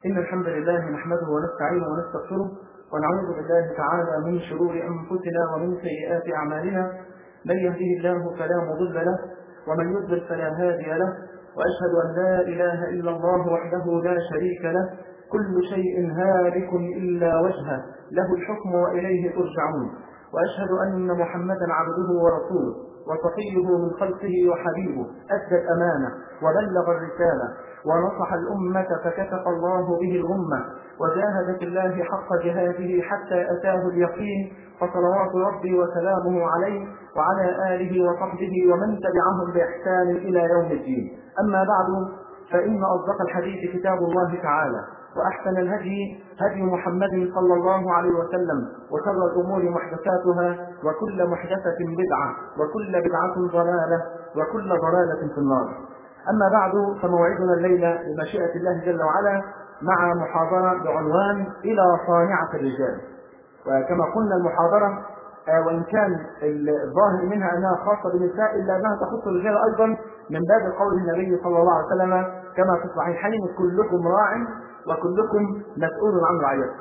إن الحمد لله نحمده ونستعينه ونستغفره ونعوذ بالله تعالى من شرور أنفسنا ومن سيئات أعمالنا من يهده الله فلا مضل له ومن يضلل فلا هادي له وأشهد أن لا إله إلا الله وحده لا شريك له كل شيء هالك إلا وجهه له الحكم وإليه ترجعون وأشهد أن محمدا عبده ورسوله وصفيه من خلقه وحبيبه أدى الأمانة وبلغ الرسالة ونصح الأمة فكشف الله به الغمة وجاهد في الله حق جهاده حتى أتاه اليقين فصلوات ربي وسلامه عليه وعلى آله وصحبه ومن تبعهم بإحسان إلى يوم الدين أما بعد فإن أصدق الحديث كتاب الله تعالى وأحسن الهدي هدي محمد صلى الله عليه وسلم وشر الأمور محدثاتها وكل محدثة بدعة وكل بدعة ضلالة وكل ضلالة في النار أما بعد فموعدنا الليلة بمشيئة الله جل وعلا مع محاضرة بعنوان إلى صانعة الرجال وكما قلنا المحاضرة وإن كان الظاهر منها أنها خاصة بالنساء إلا أنها تخص الرجال أيضا من باب قول النبي صلى الله عليه وسلم كما في الصحيحين كلكم راع وكلكم مسؤول عن رعيته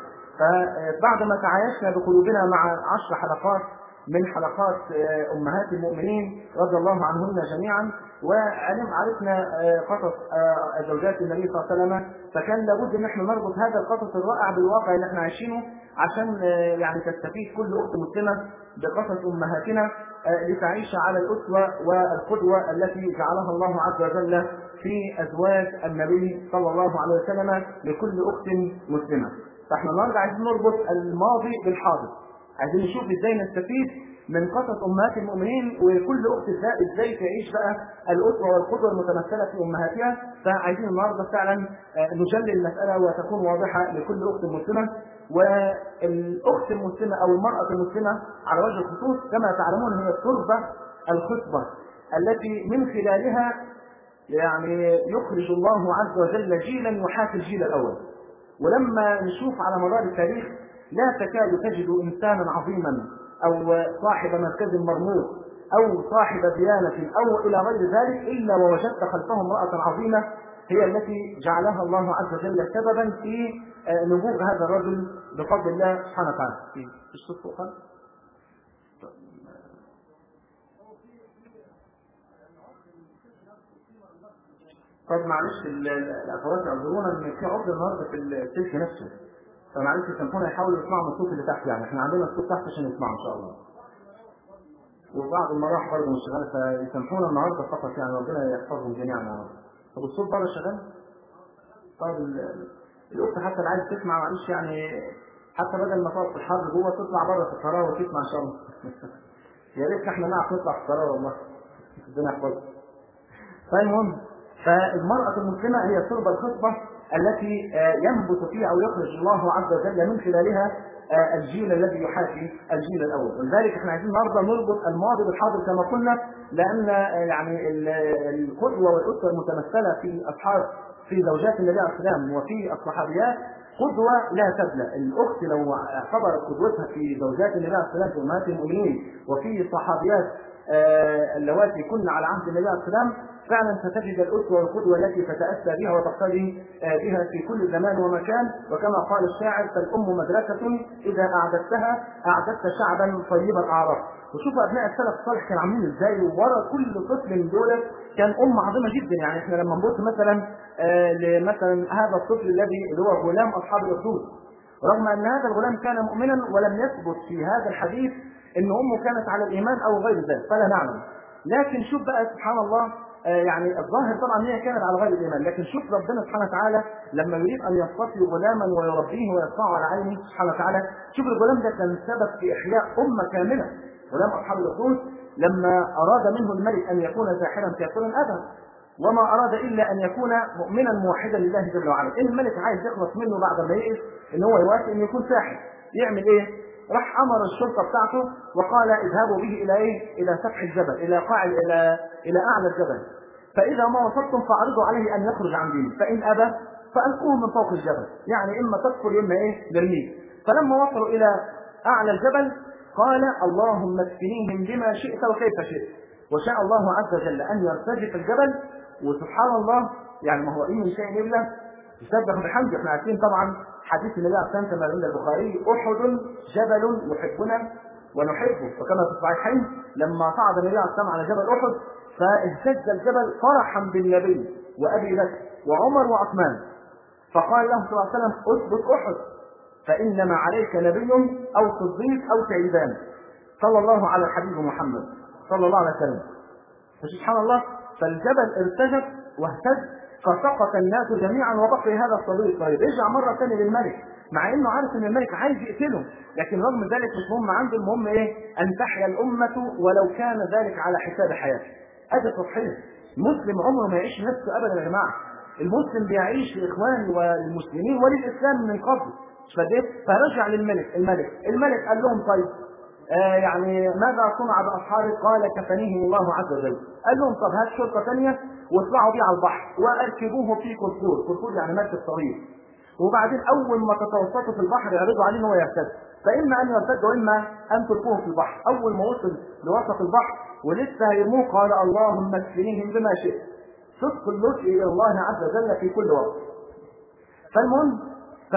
فبعدما تعايشنا بقلوبنا مع عشر حلقات من حلقات امهات المؤمنين رضي الله عنهن جميعا وعلم عرفنا قصص زوجات النبي صلى الله عليه وسلم فكان لابد ان احنا نربط هذا القصص الرائع بالواقع اللي احنا عايشينه عشان يعني تستفيد كل اخت مسلمه بقصص امهاتنا لتعيش على الاسوه والقدوه التي جعلها الله عز وجل في ازواج النبي صلى الله عليه وسلم لكل اخت مسلمه. فاحنا النهارده عايزين نربط الماضي بالحاضر. عايزين نشوف ازاي نستفيد من قصص امهات المؤمنين وكل اخت ازاي تعيش بقى الاسوه والقدوه المتمثله في امهاتها فعايزين النهارده فعلا نجلي المساله وتكون واضحه لكل اخت مسلمه والاخت المسلمه او المراه المسلمه على وجه الخصوص كما تعلمون هي التربه الخصبه التي من خلالها يعني يخرج الله عز وجل جيلا يحاكي الجيل الاول ولما نشوف على مدار التاريخ لا تكاد تجد انسانا عظيما او صاحب مركز مرموق او صاحب ديانه او الى غير ذلك الا ووجدت خلفه امراه عظيمه هي التي جعلها الله عز وجل سببا في نبوغ هذا الرجل بفضل الله سبحانه وتعالى. في الصوت فوق طب معلش الاخوات يعذرونا ان في عذر النهارده في السلك نفسه فمعلش سامحونا يحاولوا يسمعوا من الصوت اللي تحت يعني احنا عندنا الصوت تحت عشان يسمعوا ان شاء الله. وبعض المراحل برضه مش شغاله فيسامحونا النهارده فقط يعني ربنا يحفظهم جميعا يا رب. طب الصوت بره شغال؟ طيب الاخت حتى اللي عايز تسمع معلش يعني حتى بدل ما تقعد في الحر جوه تطلع بره في القرار وتسمع ان شاء الله. يا ريت احنا نعرف نطلع في القرار والله. ربنا يحفظك. طيب المهم فالمرأة المسلمة هي التربة الخصبة التي ينبت فيها او يخرج الله عز وجل من خلالها الجيل الذي يحاكي الجيل الاول ولذلك احنا عايزين النهارده نربط الماضي بالحاضر كما قلنا لان يعني القدوه والاسوه المتمثله في اصحاب في زوجات النبي عليه السلام وفي الصحابيات قدوة لا تبلى الأخت لو اعتبرت قدوتها في زوجات النبي عليه السلام في أمهات المؤمنين وفي صحابيات اللواتي كن على عهد النبي عليه السلام فعلا ستجد الأسوة والقدوة التي تتأسى بها وتقتدي بها في كل زمان ومكان وكما قال الشاعر فالأم مدرسة إذا أعددتها أعددت شعبا طيب الأعراف وشوف أبناء السلف الصالح كانوا عاملين إزاي ورا كل طفل من دول كان أم عظيمة جدا يعني إحنا لما نبص مثلا آه لمثلا هذا الطفل الذي اللي هو غلام أصحاب الأخدود رغم أن هذا الغلام كان مؤمنا ولم يثبت في هذا الحديث ان امه كانت على الايمان او غير ذلك فلا نعلم لكن شوف بقى سبحان الله يعني الظاهر طبعا هي كانت على غير الايمان لكن شوف ربنا سبحانه وتعالى لما يريد ان يصطفي غلاما ويربيه ويرفعه على عينه سبحانه وتعالى شوف الغلام ده كان سبب في احياء امه كامله غلام اصحاب الاخدود لما اراد منه الملك ان يكون ساحرا كافرا ابى وما اراد الا ان يكون مؤمنا موحدا لله جل وعلا ان الملك عايز يخلص منه بعد ما يئس ان هو يوافق ان يكون ساحر يعمل ايه راح امر الشرطه بتاعته وقال اذهبوا به الى ايه؟ الى سفح الجبل، الى قاع الى الى اعلى الجبل. فاذا ما وصلتم فاعرضوا عليه ان يخرج عن دينه، فان ابى فالقوه من فوق الجبل، يعني اما تكفر اما ايه؟ نرميه. فلما وصلوا الى اعلى الجبل قال اللهم اكفنيهم بما شئت وكيف شئت. وشاء الله عز وجل ان يرتجف الجبل وسبحان الله يعني ما هو ايه من شيء الا يسبح بحمده احنا عارفين طبعا حديث النبي عليه الصلاه والسلام عند البخاري احد جبل يحبنا ونحبه وكما في الصحيحين لما صعد النبي عليه الصلاه والسلام على جبل احد فاهتز الجبل فرحا بالنبي وابي بكر وعمر وعثمان فقال له صلى الله عليه وسلم اثبت احد فانما عليك نبي او صديق او سيدان صلى الله على الحبيب محمد صلى الله عليه وسلم فسبحان الله فالجبل ارتجف واهتز فسقط الناس جميعا وبقي هذا الصديق الطيب رجع مره ثانيه للملك مع انه عارف ان الملك عايز يقتله لكن رغم ذلك مش مهم عنده المهم ايه ان تحيا الامه ولو كان ذلك على حساب حياته ادي تضحيه المسلم عمره ما يعيش نفسه ابدا يا جماعه المسلم بيعيش لاخوانه والمسلمين وللاسلام من قبل فديت فرجع للملك الملك الملك قال لهم طيب آه يعني ماذا صنع باصحابك؟ قال كفنيهم الله عز وجل. قال لهم طب هات شرطه ثانيه واطلعوا بيه على البحر واركبوه في كركور، كركور يعني مركب صغير. وبعدين اول ما تتوسطوا في البحر يعرضوا عليه ان هو يرتد، فاما ان يرتد واما ان تلقوه في البحر، اول ما وصل لوسط البحر ولسه هيرموه قال اللهم اكفنيهم بما شئت. صدق اللطف الى الله عز وجل في كل وقت. فالمهم ف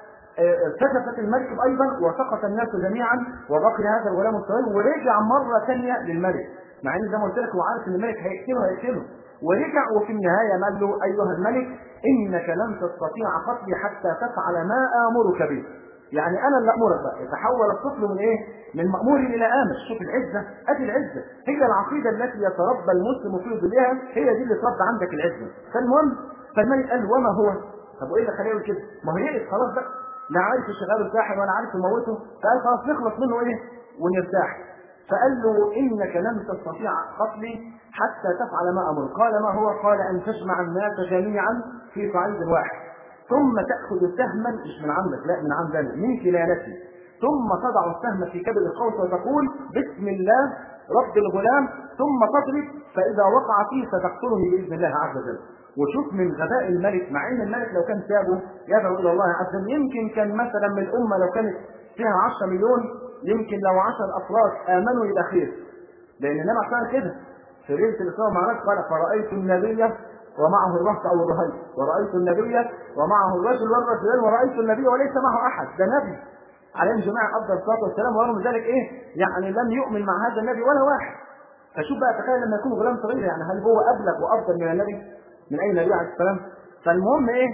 ارتجفت المركب ايضا وسقط الناس جميعا وبقي هذا الغلام الصغير ورجع مره ثانيه للملك مع ان زي ما قلت لك هو عارف ان الملك هيقتله هيقتله ورجع وفي النهايه قال له ايها الملك انك لن تستطيع قتلي حتى تفعل ما امرك به يعني انا اللي امرك بقى يتحول الطفل من ايه؟ من مامور الى امر شوف العزه ادي العزه هي العقيده التي يتربى المسلم في ظلها هي دي اللي تربى عندك العزه فالمهم فالملك قال وما هو؟ طب وايه اللي خليه يقول كده؟ ما هو يئس خلاص بقى لا عارف يشغله الساحر ولا عارف يموته فقال خلاص نخلص منه ايه ونرتاح فقال له انك لن تستطيع قتلي حتى تفعل ما امر قال ما هو قال ان تجمع الناس جميعا في صعيد واحد ثم تاخذ سهما مش من عندك لا من عندنا من كلالتي ثم تضع السهم في كبد القوس وتقول بسم الله رب الغلام ثم تضرب فاذا وقع فيه ستقتله باذن الله عز وجل وشوف من غباء الملك مع ان الملك لو كان سابه يدعو الى الله عز وجل يمكن كان مثلا من الامه لو كانت فيها 10 مليون يمكن لو 10 افراد امنوا يبقى خير لان النبي قال كده في ليله الاسراء والمعراج قال فرايت النبي ومعه الرهط او الرهيب ورايت النبي ومعه الرجل والرجلان ورايت النبي وليس معه احد ده نبي عليهم جميعا افضل الصلاه والسلام ورغم ذلك ايه يعني لم يؤمن مع هذا النبي ولا واحد فشوف بقى تخيل لما يكون غلام صغير يعني هل هو ابلغ وافضل من النبي من اي نبي عليه السلام فالمهم ايه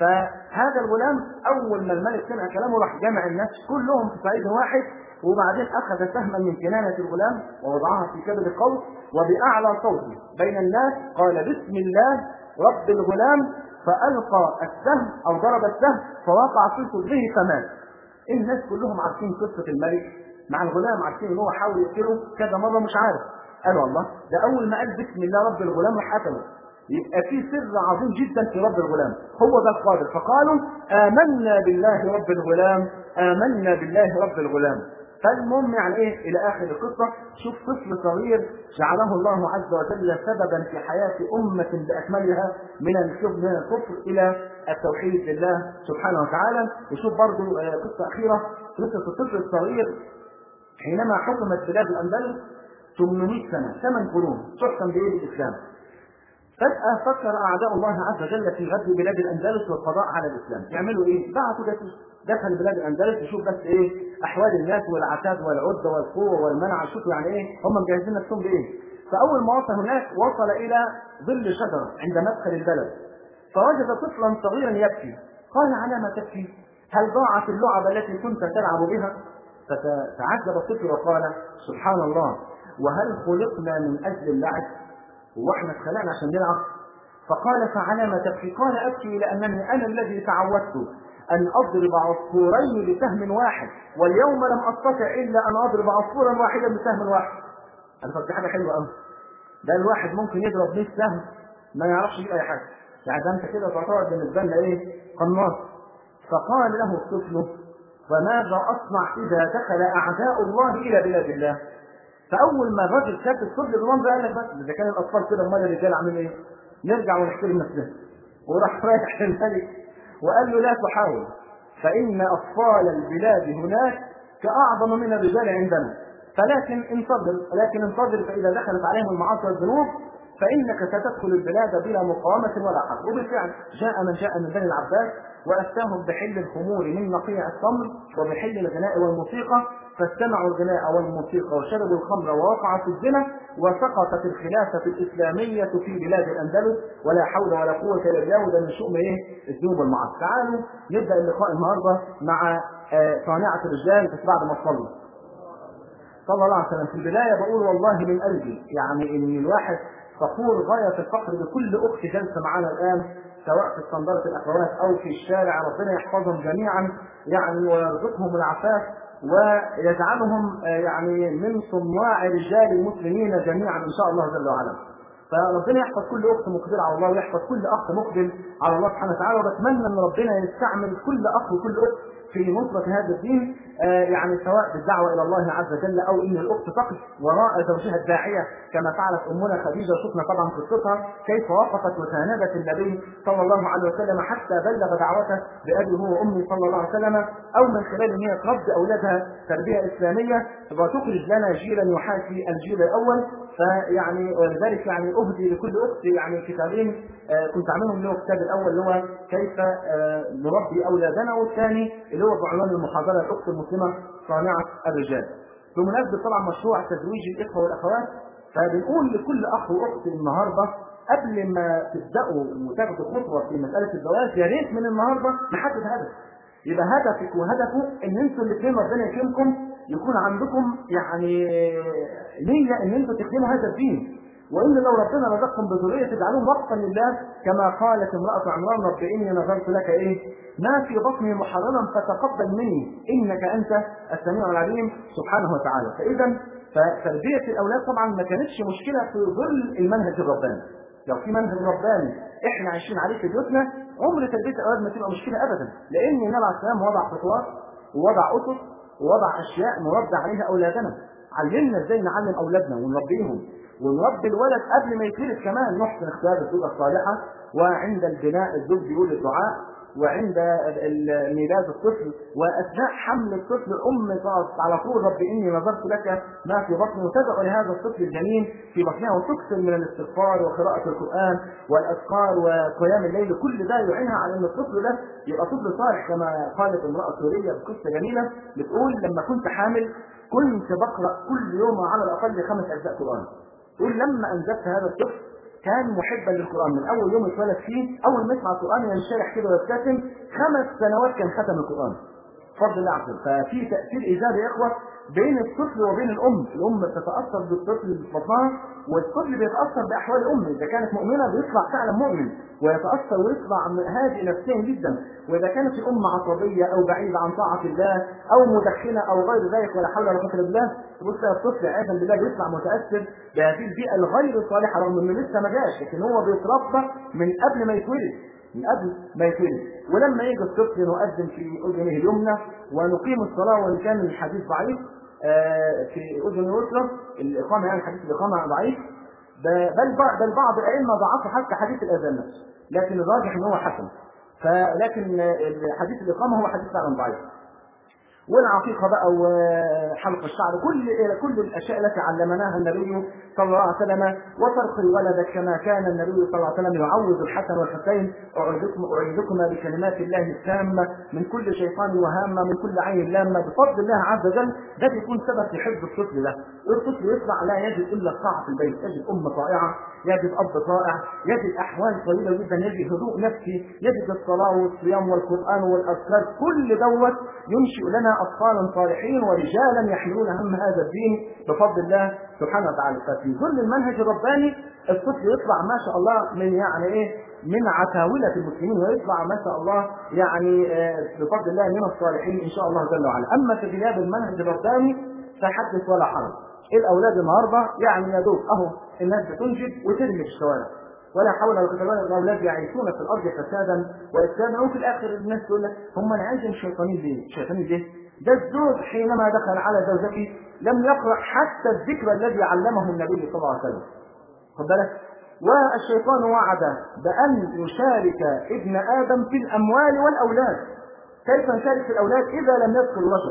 فهذا الغلام اول ما الملك سمع كلامه راح جمع الناس كلهم في صعيد واحد وبعدين اخذ سهما من كنانه الغلام ووضعها في كبد القوس وباعلى صوته بين الناس قال بسم الله رب الغلام فالقى السهم او ضرب السهم فوقع في صدره فمات الناس كلهم عارفين قصه الملك مع الغلام عارفين ان هو حاول يقتله كذا مره مش عارف قالوا الله ده اول ما قال بسم الله رب الغلام راح قتله يبقى في سر عظيم جدا في رب الغلام هو ده القادر فقالوا آمنا بالله رب الغلام آمنا بالله رب الغلام فالمهم يعني ايه الى اخر القصه شوف طفل صغير جعله الله عز وجل سببا في حياه امه باكملها من الكفر من الكفر الى التوحيد لله سبحانه وتعالى وشوف برضه قصه اخيره قصه الطفل الصغير حينما حكمت بلاد الاندلس 800 سنه ثمان قرون تحكم بايه الاسلام فجأة فكر أعداء الله عز وجل في غزو بلاد الأندلس والقضاء على الإسلام، يعملوا إيه؟ بعثوا جاسوس دخل بلاد الأندلس يشوف بس إيه؟ أحوال الناس والعتاد والعدة والقوة والمنع، شوفوا يعني إيه؟ هم مجهزين نفسهم بإيه؟ فأول ما وصل هناك وصل إلى ظل شجرة عند مدخل البلد، فوجد طفلا صغيرا يبكي، قال على ما تبكي؟ هل ضاعت اللعبة التي كنت تلعب بها؟ فتعجب الطفل وقال سبحان الله وهل خلقنا من أجل اللعب؟ واحنا اتخلقنا عشان نلعب فقال فعلى ما تبكي قال ابكي لانني انا الذي تعودت ان اضرب عصفورين بسهم واحد واليوم لم استطع الا ان اضرب عصفورا واحدا بسهم واحد انا فكرت حاجه حلوه قوي ده الواحد ممكن يضرب 100 سهم ما يعرفش يجيب اي حاجه يعني ده انت كده تعتبر بالنسبه لنا ايه قناص فقال له الطفل وماذا اصنع اذا دخل اعداء الله الى بلاد الله فاول ما الراجل شاف الطفل بالمنظر قال لك بس اذا كان الاطفال كده امال الرجال عاملين ايه؟ نرجع ونحترم نفسنا وراح رايح للملك وقال له لا تحاول فان اطفال البلاد هناك كاعظم من الرجال عندنا فلكن انتظر لكن انتظر فاذا دخلت عليهم المعاصي والذنوب فإنك ستدخل البلاد بلا مقاومة ولا حرب وبالفعل جاء من جاء من بني العباس وأفتاهم بحل الخمور من نقيع التمر وبحل الغناء والموسيقى فاستمعوا الغناء والموسيقى وشربوا الخمر ووقعوا في الزنا وسقطت الخلافة الإسلامية في بلاد الأندلس ولا حول ولا قوة إلا بالله وده من شؤم إيه؟ الذنوب والمعاصي. تعالوا نبدأ اللقاء النهارده مع صانعة الرجال بس بعد ما تصلوا. صلى الله عليه وسلم في البداية بقول والله من قلبي يعني إن الواحد فخور غاية الفخر بكل أخت جالسة معانا الآن سواء في صندلة الأخوات أو في الشارع ربنا يحفظهم جميعا يعني ويرزقهم العفاف ويجعلهم يعني من صناع رجال المسلمين جميعا إن شاء الله جل وعلا. فربنا يحفظ كل اخت مقبله على الله ويحفظ كل اخ مقبل على الله سبحانه وتعالى وبتمنى ان ربنا يستعمل كل اخ وكل اخت في نصرة هذا الدين آه يعني سواء بالدعوة إلى الله عز وجل أو إن الأخت تقف وراء زوجها الداعية كما فعلت أمنا خديجة وشفنا طبعا قصتها كيف وقفت وساندت النبي صلى الله عليه وسلم حتى بلغ دعوته بأبي هو وأمي صلى الله عليه وسلم أو من خلال أن هي تربي أولادها تربية إسلامية وتخرج لنا جيلا يحاكي الجيل الأول فيعني ولذلك يعني أهدي لكل أخت يعني كتابين آه كنت عاملهم اللي هو الكتاب الأول اللي هو كيف آه نربي أولادنا والثاني اللي هو بعنوان المحاضرة الأخت المسلمة صانعة الرجال. بمناسبة طبعا مشروع تزويج الإخوة والأخوات فبنقول لكل أخ وأخت النهاردة قبل ما تبدأوا وتاخدوا خطوة في مسألة الزواج يا ريت من النهاردة نحدد هدف. يبقى هدفك وهدفه ان انتوا الاثنين ربنا يكرمكم يكون عندكم يعني نية ان انتوا تخدموا هذا الدين وان لو ربنا رزقكم بذريه تجعلوهم وقفا لله كما قالت امراه عمران رب اني نذرت لك ايه؟ ما في بطني محررا فتقبل مني انك انت السميع العليم سبحانه وتعالى فاذا فتربيه الاولاد طبعا ما كانتش مشكله في ظل المنهج الرباني لو في منهج رباني احنا عايشين عليه في بيوتنا عمر تربيه الاولاد ما تبقى مشكله ابدا لان النبي عليه السلام وضع خطوات ووضع اسس ووضع اشياء نربي عليها اولادنا علمنا ازاي نعلم اولادنا ونربيهم ونربي الولد قبل ما يتولد كمان نحسن اختيار الزوجه الصالحه وعند البناء الزوج بيقول الدعاء وعند ميلاد الطفل واثناء حمل الطفل ام تقف على طول رب اني نظرت لك ما في بطني وتدعو لهذا الطفل الجميل في بطنها وتكثر من الاستغفار وقراءه القران والاذكار وقيام الليل كل ده يعينها على ان الطفل ده يبقى طفل صالح كما قالت امراه سوريه بقصه جميله بتقول لما كنت حامل كنت بقرا كل يوم على الاقل خمس اجزاء قران تقول لما انجبت هذا الطفل كان محبا للقران من اول يوم اتولد فيه اول ما يسمع القران ينشرح كده ويبتسم خمس سنوات كان ختم القران بفضل الله عز وجل ففي تاثير ايجابي يا اخوه بين الطفل وبين الام الام بتتاثر بالطفل اللي في بطنها والطفل بيتاثر باحوال امه اذا كانت مؤمنه بيطلع فعلا مؤمن ويتاثر ويطلع هادئ نفسيا جدا واذا كانت الام عصبيه او بعيده عن طاعه الله او مدخنه او غير ذلك ولا حول ولا قوه الا بالله تبص الطفل عياذا بالله بيطلع متاثر بهذه البيئه الغير صالحه رغم انه لسه ما جاش لكن هو بيتربى من قبل ما يتولد من قبل ما يتولد ولما يجي الطفل نؤذن في اذنه اليمنى ونقيم الصلاه وان كان الحديث ضعيف في اذن اليسرى الاقامه يعني حديث الاقامه ضعيف بل بل بعض الائمه ضعفوا حتى حديث الاذان نفسه لكن الراجح ان هو حسن فلكن حديث الاقامه هو حديث فعلا ضعيف والعقيقه بقى وحلق الشعر كل كل الاشياء التي علمناها النبي صلى الله عليه وسلم وترقي ولدك كما كان النبي صلى الله عليه وسلم يعوذ الحسن والحسين اعيذكم اعيذكما بكلمات الله التامه من كل شيطان وهامه من كل عين لامه بفضل الله عز وجل ده بيكون سبب في حفظ الطفل ده الطفل يطلع لا يجد الا الطاعه في البيت يجد ام طائعه يجد اب طائع يجد احوال طويله جدا يجد هدوء نفسي يجد الصلاه والصيام والقران والاذكار كل دوت ينشئ لنا اطفالا صالحين ورجالا يحملون هم هذا الدين بفضل الله سبحانه وتعالى ففي ظل المنهج الرباني الطفل يطلع ما شاء الله من يعني ايه من عتاولة المسلمين ويطلع ما شاء الله يعني بفضل الله من الصالحين ان شاء الله جل وعلا اما في غياب المنهج الرباني فحدث ولا حرج الاولاد النهارده يعني يا دوب اهو الناس بتنجب وترمي في الشوارع ولا حول ولا قوه الا الاولاد يعيشون في الارض فسادا وافسادا وفي الاخر الناس تقول لك هم انا عايز شيطانين ليه؟ شيطانين ليه؟ ده الزوج حينما دخل على زوجته لم يقرا حتى الذكر الذي علمه النبي صلى الله عليه وسلم. خد بالك؟ والشيطان وعد بان يشارك ابن ادم في الاموال والاولاد. كيف نشارك في الاولاد اذا لم يذكر الرجل؟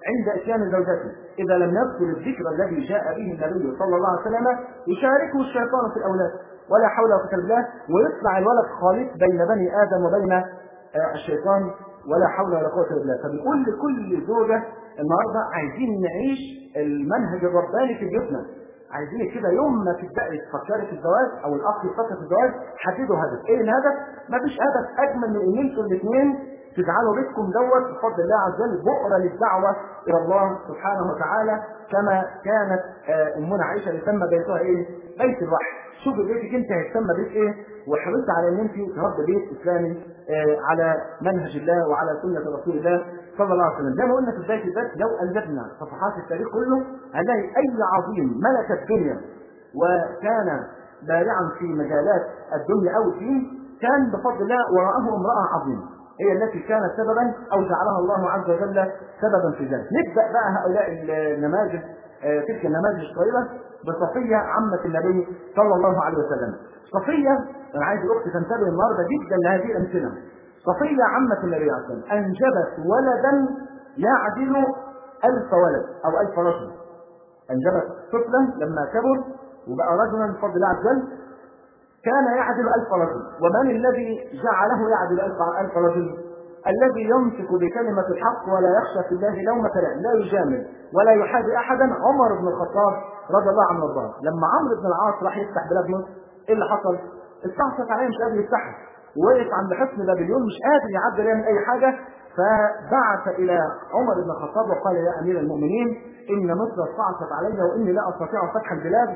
عند اتيان زوجته اذا لم يذكر الذكر الذي جاء به النبي صلى الله عليه وسلم يشاركه الشيطان في الاولاد ولا حول ولا قوه الا بالله ويطلع الولد خالط بين بني ادم وبين الشيطان ولا حول ولا قوه الا بالله فبنقول لكل زوجه النهارده عايزين نعيش المنهج الرباني في بيوتنا عايزين كده يوم ما تبداي تفكري في الزواج او الاخ يفكر في الزواج حددوا هدف ايه الهدف مفيش هدف اجمل من ان انتوا الاثنين تجعلوا بيتكم دوت بفضل الله عز وجل بؤرة للدعوة إلى الله سبحانه وتعالى كما كانت أمنا عائشة يسمى بيتها إيه؟ بيت الوحي. شوفي بيتك أنت هيسمى بيت إيه؟ وحرصت على أن أنت تربي بيت إسلامي على منهج الله وعلى سنة رسول الله صلى الله عليه وسلم. زي ما قلنا في بداية الدرس لو قلبنا صفحات التاريخ كله هنلاقي أي عظيم ملك الدنيا وكان بارعا في مجالات الدنيا أو الدين كان بفضل الله وراءه امرأة عظيمة هي التي كانت سببا او جعلها الله عز وجل سببا في ذلك. نبدا بقى هؤلاء النماذج تلك النماذج الطيبه بصفيه عمه النبي صلى الله عليه وسلم. صفيه انا عايز الاخت تنتبه النهارده جدا لهذه الامثله. صفيه عمه النبي عليه الصلاه والسلام انجبت ولدا يعدل ألف ولد او ألف رجل. انجبت طفلا لما كبر وبقى رجلا بفضل الله عز وجل كان يعدل ألف رجل ومن الذي جعله يعدل ألف, ألف رجل الذي يمسك بكلمة الحق ولا يخشى في الله لومة لائم لا يجامل ولا يحابي أحدا عمر بن الخطاب رضي الله عنه وارضاه لما عمرو بن العاص راح يفتح بلاد مصر ايه اللي حصل؟ استعصت عليه مش قادر يفتحها وقف عند حصن بابليون مش قادر يعدل يعمل أي حاجة فبعث إلى عمر بن الخطاب وقال يا أمير المؤمنين إن مصر استعصت علي وإني لا أستطيع فتح البلاد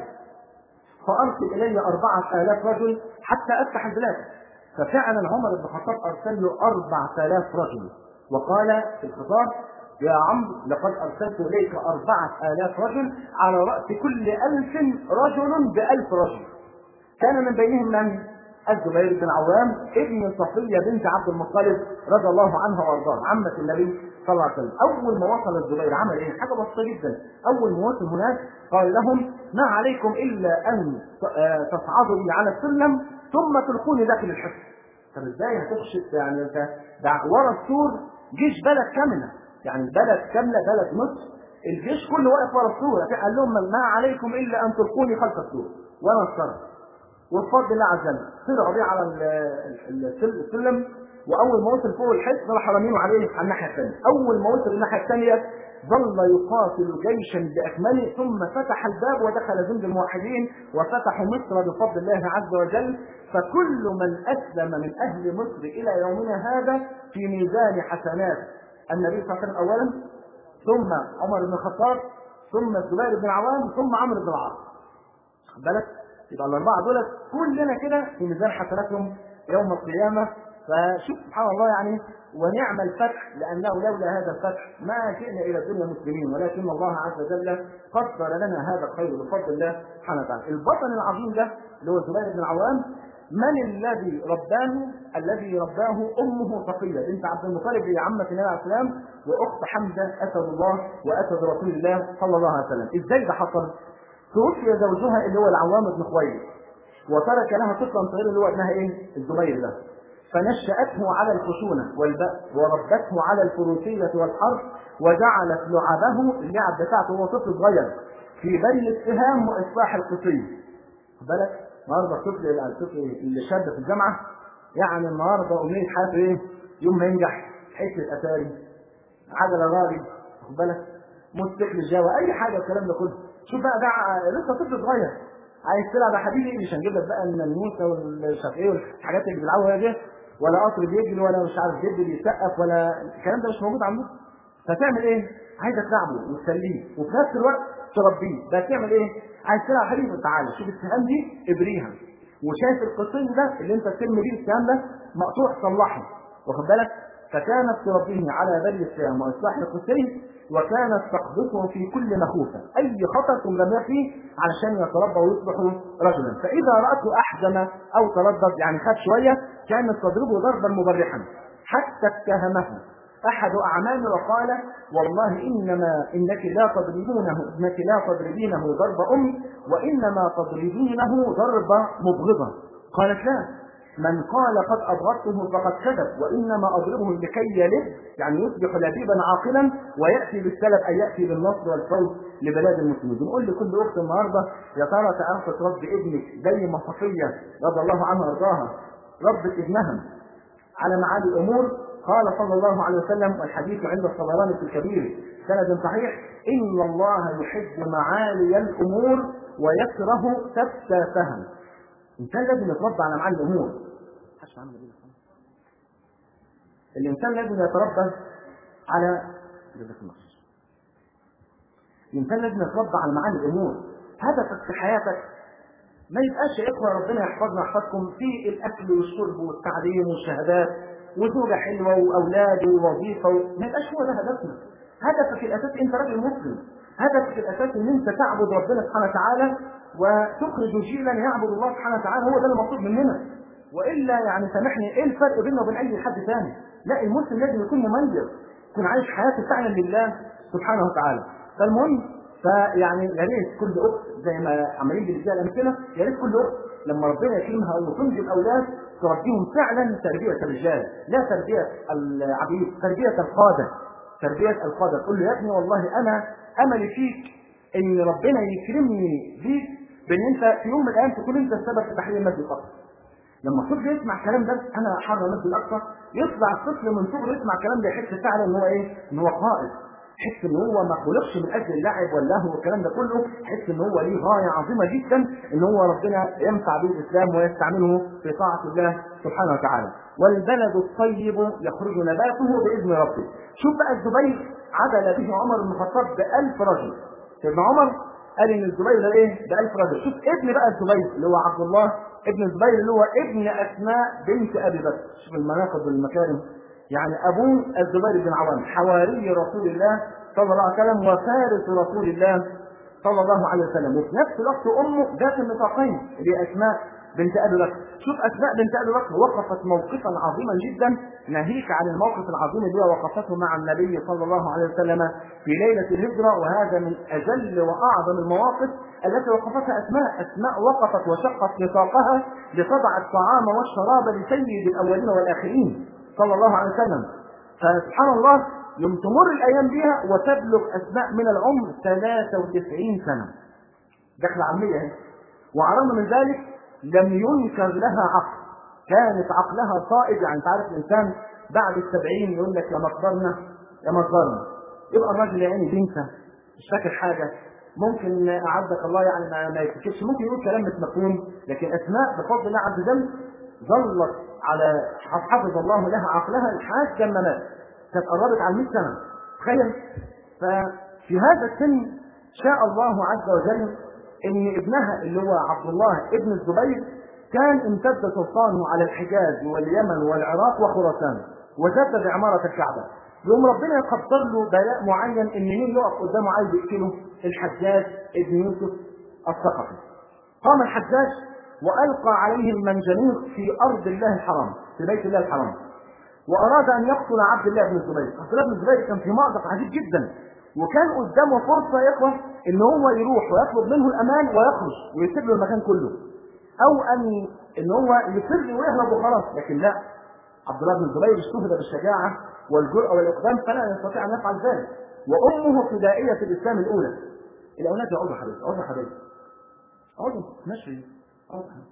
فأرسل إلي أربعة آلاف رجل حتى أفتح البلاد ففعلا عمر بن الخطاب أرسل له أربعة آلاف رجل وقال في الخطاب يا عمرو لقد أرسلت إليك أربعة آلاف رجل على رأس كل ألف رجل بألف رجل كان من بينهم من؟ الزبير بن عوام ابن صفية بنت عبد المطلب رضي الله عنها وارضاها عمة النبي صلى الله عليه وسلم أول ما وصل الزبير عمل إيه؟ حاجة بسيطة جدا أول ما وصل هناك قال لهم ما عليكم إلا أن تصعدوا بي على السلم ثم تلقوني داخل الحصن طب ازاي هتخش يعني انت ده ورا السور جيش بلد كامله يعني بلد كامله بلد مصر الجيش كله واقف ورا السور قال لهم ما عليكم الا ان تلقوني خلف السور وانا الصرف وبفضل الله عز وجل طلعوا بيه على السلم واول ما وصل فوق الحصن راح رامينه عليه على الناحيه الثانيه اول ما وصل الناحيه الثانيه ظل يقاتل جيشا باكمله ثم فتح الباب ودخل جند الموحدين وفتحوا مصر بفضل الله عز وجل فكل من اسلم من اهل مصر الى يومنا هذا في ميزان حسنات النبي صلى الله عليه وسلم اولا ثم عمر بن الخطاب ثم الزبير بن عوام ثم عمرو بن العاص بالك يبقى الاربعه دول كلنا كده في ميزان حسناتهم يوم القيامه فشوف سبحان الله يعني ونعم الفتح لانه لولا هذا الفتح ما جئنا الى الدنيا مسلمين ولكن الله عز وجل قدر لنا هذا الخير بفضل الله سبحانه وتعالى. البطل العظيم ده اللي هو الزبير بن العوام من الذي رباه؟ الذي رباه امه صفيه بنت عبد المطلب هي عمه النبي عليه السلام واخت حمزه اسد الله واسد رسول الله صلى الله عليه وسلم. ازاي ده حصل؟ توفي زوجها اللي هو العوام بن خويلد وترك لها طفلا صغيرا اللي هو ابنها ايه؟ الزبير ده. فنشأته على الخشونة والبأس وربته على الفروسية والحرب وجعلت لعبه اللعب بتاعته وهو طفل صغير في بل الاتهام وإصلاح القصي بالك النهارده الطفل الطفل اللي شاب في الجامعة يعني النهارده أمنية حياته إيه؟ يوم ما ينجح حتة أتاري عجلة راري واخد بالك موتوسيكل جاوا أي حاجة الكلام ده كله شوف بقى ده لسه طفل صغير عايز تلعب يا حبيبي مش هنجيب لك بقى الناموسه والشافعيه والحاجات اللي بيلعبوها دي ولا قطر بيجري ولا مش عارف جد بيسقف ولا الكلام ده مش موجود عندك فتعمل ايه؟ عايزك تلعبه وتسليه وفي نفس الوقت تربيه بس تعمل ايه؟ عايز تلعب حبيبي تعالى شوف السهام دي ابريها وشايف القصي ده اللي انت ترمي بيه السهام ده مقطوع صلحه واخد بالك؟ فكانت تربيه على بل السهام واصلاح القصي وكانت تقذفه في كل مخوفه اي خطر تمرميه فيه علشان يتربى ويصبح رجلا فاذا راته احزن او تردد يعني خاف شويه كانت تضربه ضربا مبرحا حتى اتهمه احد اعمامه وقال والله انما انك لا تضربونه انك لا تضربينه ضرب ام وانما تضربينه ضربه مبغضه قالت لا من قال قد أبغضته فقد كذب وإنما أضربه لكي يلد يعني يصبح لبيبا عاقلا ويأتي بالسلب أي يأتي بالنصر والفوز لبلاد المسلمين بنقول لكل أخت النهاردة يا ترى تعرف تربي ابنك زي ما صفية رضي الله عنها وأرضاها ربت ابنها على معالي الأمور قال صلى الله عليه وسلم والحديث عند الطبراني في الكبير سند صحيح إن الله يحب معالي الأمور ويكره سفسافها الإنسان لازم يتربى على معالي الأمور الإنسان لازم يتربى على الإنسان لازم يتربى على معالي الأمور هدفك في حياتك ما يبقاش يا إخوة ربنا يحفظنا يحفظكم في الأكل والشرب والتعليم والشهادات وزوجة حلوة وأولاد ووظيفة ما يبقاش هو ده هدفنا هدفك الأساسي أنت راجل مسلم هدفك الأساسي أن أنت تعبد ربنا سبحانه وتعالى وتخرج جيلا يعبد الله سبحانه وتعالى هو ده المطلوب مننا والا يعني سامحني ايه الفرق بينه وبين اي حد ثاني؟ لا المسلم لازم يكون مميز يكون عايش حياته فعلا لله سبحانه وتعالى فالمهم فيعني يا ريت كل اخت زي ما عمالين بنديها الامثله يا ريت كل اخت لما ربنا يكرمها وتنجب اولاد تربيهم فعلا تربيه الرجال لا تربيه العبيد تربيه القاده تربيه القاده تقول له يا ابني والله انا املي فيك ان ربنا يكرمني بيك بان انت في يوم من الايام تكون انت السبب في تحرير المسجد الاقصى لما الطفل يسمع الكلام ده انا احرر المسجد الاقصى يطلع الطفل من صغره يسمع الكلام ده يحس فعلا ان هو ايه؟ ان هو قائد يحس ان هو ما خلقش من اجل اللعب واللهو والكلام ده كله يحس ان هو ليه غايه عظيمه جدا ان هو ربنا ينفع به الاسلام ويستعمله في طاعه الله سبحانه وتعالى والبلد الطيب يخرج نباته باذن ربه شوف بقى الزبير عدل به عمر بن الخطاب بألف رجل سيدنا عمر قال ان الزبير ده ايه؟ ده 1000 رجل، شوف ابن بقى الزبير اللي هو عبد الله ابن الزبير اللي هو ابن اسماء بنت ابي بكر، شوف المناقب والمكارم يعني ابوه الزبير بن عوام حواري رسول الله صلى الله عليه وسلم وفارس رسول الله صلى الله عليه وسلم وفي نفس الوقت امه ذات النطاقين اللي هي اسماء بنت ابي بكر شوف اسماء بنت ابي بكر وقفت موقفا عظيما جدا ناهيك عن الموقف العظيم اللي هو وقفته مع النبي صلى الله عليه وسلم في ليله الهجره وهذا من اجل واعظم المواقف التي وقفتها اسماء اسماء وقفت وشقت نطاقها لتضع الطعام والشراب لسيد الاولين والاخرين صلى الله عليه وسلم فسبحان الله يوم تمر الايام بها وتبلغ اسماء من العمر 93 سنه داخله عميه اهي وعلى من ذلك لم ينكر لها عقل كانت عقلها صائب يعني انت عارف الانسان بعد السبعين يقول لك يا مقدرنا يا مقدرنا يبقى الراجل يا عيني بينسى مش فاكر حاجه ممكن اعزك الله يعني ما, ما يفتكرش ممكن يقول كلام مش مفهوم لكن اسماء بفضل الله عز وجل ظلت على حفظ الله لها عقلها لحد لما مات كانت قربت على 100 سنه تخيل ففي هذا السن شاء الله عز وجل ان ابنها اللي هو عبد الله ابن الزبير كان امتد سلطانه على الحجاز واليمن والعراق وخراسان وجدد عمارة الكعبة يوم ربنا يقدر له بلاء معين ان مين يقف قدامه عايز يقتله الحجاج ابن يوسف الثقفي قام الحجاج والقى عليه المنجنيق في ارض الله الحرام في بيت الله الحرام واراد ان يقتل عبد الله بن الزبير عبد الله بن الزبير كان في مأزق عجيب جدا وكان قدامه فرصه يا اخوه ان هو يروح ويطلب منه الامان ويخرج ويسيب له المكان كله او ان ان هو يفر ويهرب وخلاص لكن لا عبد الله بن الزبير اشتهر بالشجاعه والجرأه والاقدام فلا يستطيع ان يفعل ذلك وامه فدائيه الاسلام الاولى الاولاد يقعدوا حبيبي اقعدوا حبيبي اقعدوا ماشي اقعدوا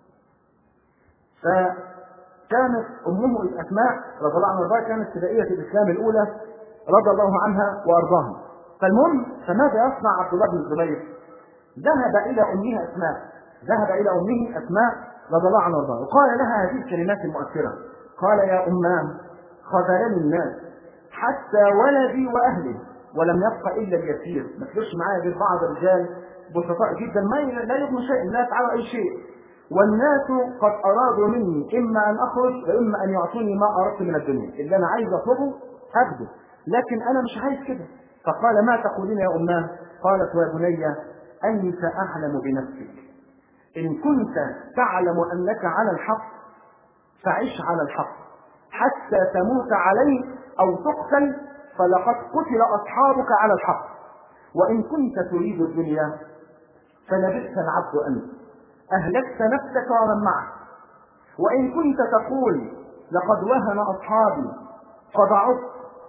فكانت امه اسماء رضي الله عنها وارضاها كانت فدائيه الاسلام الاولى رضي الله عنها وارضاها فالمهم فماذا يصنع عبد الله بن الزبير؟ ذهب الى امها اسماء ذهب الى امه اسماء رضي الله عنها وارضاها وقال لها هذه الكلمات المؤثره قال يا امام خذلني الناس حتى ولدي واهلي ولم يبق الا اليسير ما تفرش معايا غير بعض الرجال بسطاء جدا ما لا يبنوا شيء لا يفعلوا اي شيء والناس قد ارادوا مني اما ان اخرج واما ان يعطوني ما اردت من الدنيا اللي انا عايز اطلبه اخده لكن انا مش عايز كده فقال ما تقولين يا اماه قالت يا بني انت اعلم بنفسك ان كنت تعلم انك على الحق فعش على الحق حتى تموت عليه او تقتل فلقد قتل اصحابك على الحق وان كنت تريد الدنيا فلبئس العبد انت اهلكت نفسك ومن معك وإن كنت تقول لقد وهن أصحابي فضعفت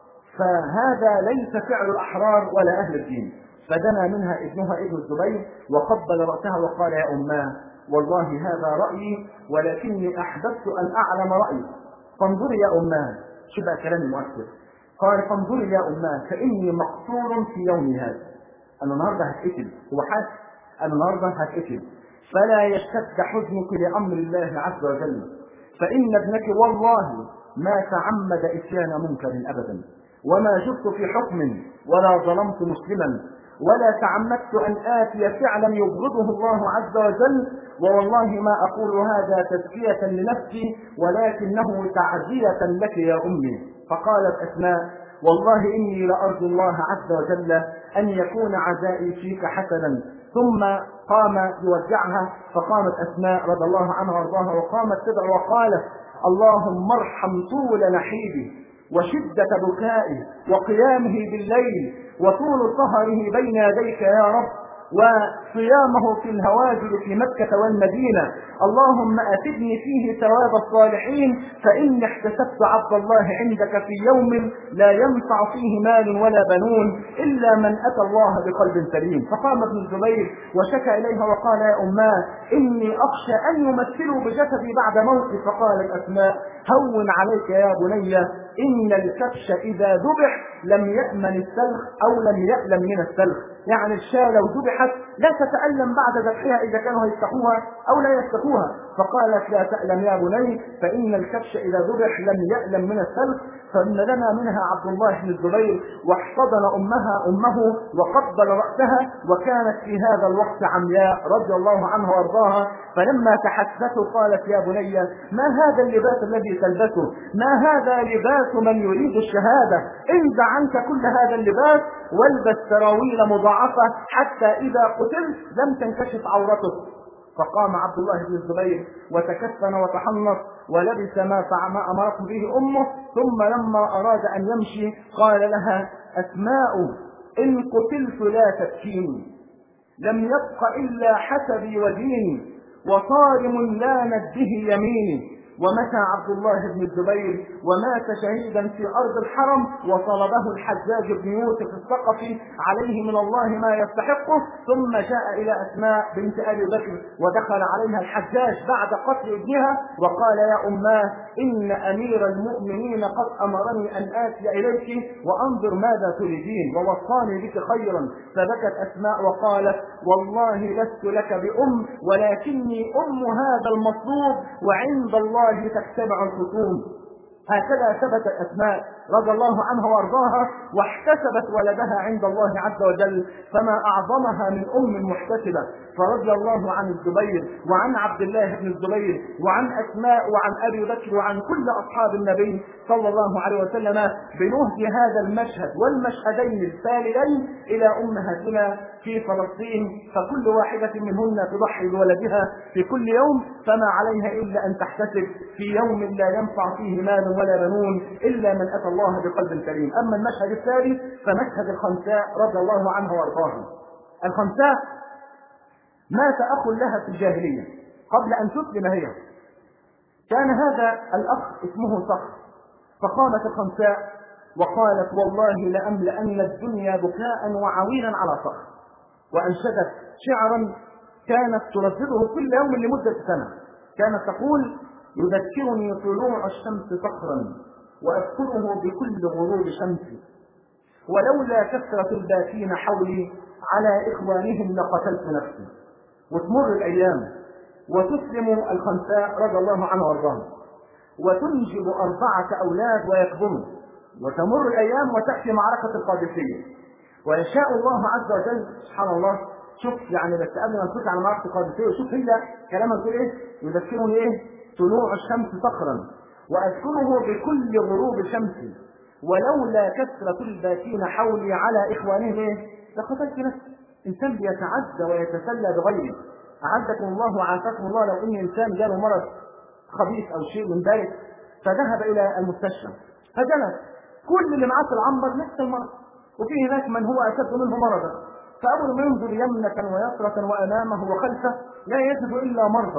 فهذا ليس فعل الأحرار ولا أهل الدين فدنا منها ابنها ابن الزبير وقبل رأسها وقال يا أماه والله هذا رأيي ولكني أحببت أن أعلم رأيي فانظري يا أماه شو بقى كلام المؤثر قال فانظري يا أماه فإني مقتول في يومي هذا أنا النهارده هتقتل هو حاسس أنا النهارده هتقتل فلا يشتد حزنك لأمر الله عز وجل فإن ابنك والله ما تعمد إتيان منكر أبدا وما جبت في حكم ولا ظلمت مسلما ولا تعمدت أن آتي فعلا يبغضه الله عز وجل ووالله ما أقول هذا تزكية لنفسي ولكنه تعزية لك يا أمي فقالت أسماء والله إني لأرجو الله عز وجل أن يكون عزائي فيك حسنا ثم قام يودعها فقامت أسماء رضي الله عنها وارضاها وقامت تدعو وقالت اللهم ارحم طول نحيبه وشدة بكائه وقيامه بالليل وطول سهره بين يديك يا رب وصيامه في الهواجر في مكة والمدينة اللهم أفدني فيه ثواب الصالحين فإني احتسبت عبد الله عندك في يوم لا ينفع فيه مال ولا بنون إلا من أتى الله بقلب سليم فقام ابن الزبير وشكى إليها وقال يا أماه إني أخشى أن يمثلوا بجسدي بعد موتي فقالت أسماء هون عليك يا بني إن الكبش إذا ذبح لم يأمن السلخ أو لم يألم من السلخ يعني الشاة لو ذبحت لا تتألم بعد ذبحها إذا كانوا يفتحوها أو لا يفتحوها فقالت لا تألم يا بني فإن الكبش إذا ذبح لم يألم من السلخ فنلنا منها عبد الله بن الزبير واحتضن أمها أمه وقبل رأسها وكانت في هذا الوقت عمياء رضي الله عنها وارضاها فلما تحدثته قالت يا بني ما هذا اللباس الذي تلبسه ما هذا لباس من يريد الشهادة انزع عنك كل هذا اللباس والبس سراويل مضاعفة حتى إذا قتلت لم تنكشف عورتك فقام عبد الله بن الزبير وتكفن وتحنط ولبس ما ما امرته به امه ثم لما اراد ان يمشي قال لها اسماء ان قتلت لا تبكيني لم يبق الا حسبي وديني وصارم لا نديه يميني ومشى عبد الله بن الزبير ومات شهيدا في ارض الحرم وطلبه الحجاج بن يوسف الثقفي عليه من الله ما يستحقه ثم جاء الى اسماء بنت ابي بكر ودخل عليها الحجاج بعد قتل ابنها وقال يا اماه ان امير المؤمنين قد امرني ان اتي اليك وانظر ماذا تريدين ووصاني بك خيرا فبكت اسماء وقالت والله لست لك بام ولكني ام هذا المطلوب وعند الله الله تجتمع الخصوم هكذا ثبتت اسماء رضي الله عنها وارضاها واحتسبت ولدها عند الله عز وجل فما اعظمها من ام محتسبه فرضي الله عن الزبير وعن عبد الله بن الزبير وعن اسماء وعن ابي بكر وعن كل اصحاب النبي صلى الله عليه وسلم بنهج هذا المشهد والمشهدين الثالثين الى امهاتنا في فلسطين فكل واحدة منهن تضحي بولدها في كل يوم فما عليها إلا أن تحتسب في يوم لا ينفع فيه مال ولا بنون إلا من أتى الله بقلب سليم أما المشهد الثالث فمشهد الخنساء رضي الله عنها وارضاها الخنساء مات أخ لها في الجاهلية قبل أن تسلم هي كان هذا الأخ اسمه صخر فقامت الخنساء وقالت والله لأملأن الدنيا بكاء وعويلا على صخر وأنشدت شعرا كانت تردده كل يوم لمدة سنة كانت تقول يذكرني طلوع الشمس صخرا وأذكره بكل غروب شمس ولولا كثرة الباكين حولي على إخوانهم لقتلت نفسي وتمر الأيام وتسلم الخنساء رضي الله عنها وارضاها وتنجب أربعة أولاد ويكبروا وتمر الأيام وتأتي معركة القادسية ويشاء الله عز وجل سبحان الله شوف يعني بس قبل ما نخش على معركة القادسية شوف هي كلامها بتقول ايه؟ يذكرني ايه؟ طلوع الشمس صخرا وأذكره بكل غروب شمس ولولا كثرة الباكين حولي على إخوانهم ايه؟ لقتلت نفسي إنسان بيتعزى ويتسلى بغيره أعزكم الله وعافاكم الله لو إن إنسان جاله مرض خبيث أو شيء من ذلك فذهب إلى المستشفى فجلس كل اللي معاه في العنبر نفس المرض وفي هناك من هو أشد منه مرضا فأول ما ينظر يمنة ويسرة وأمامه وخلفه لا يجد إلا مرضا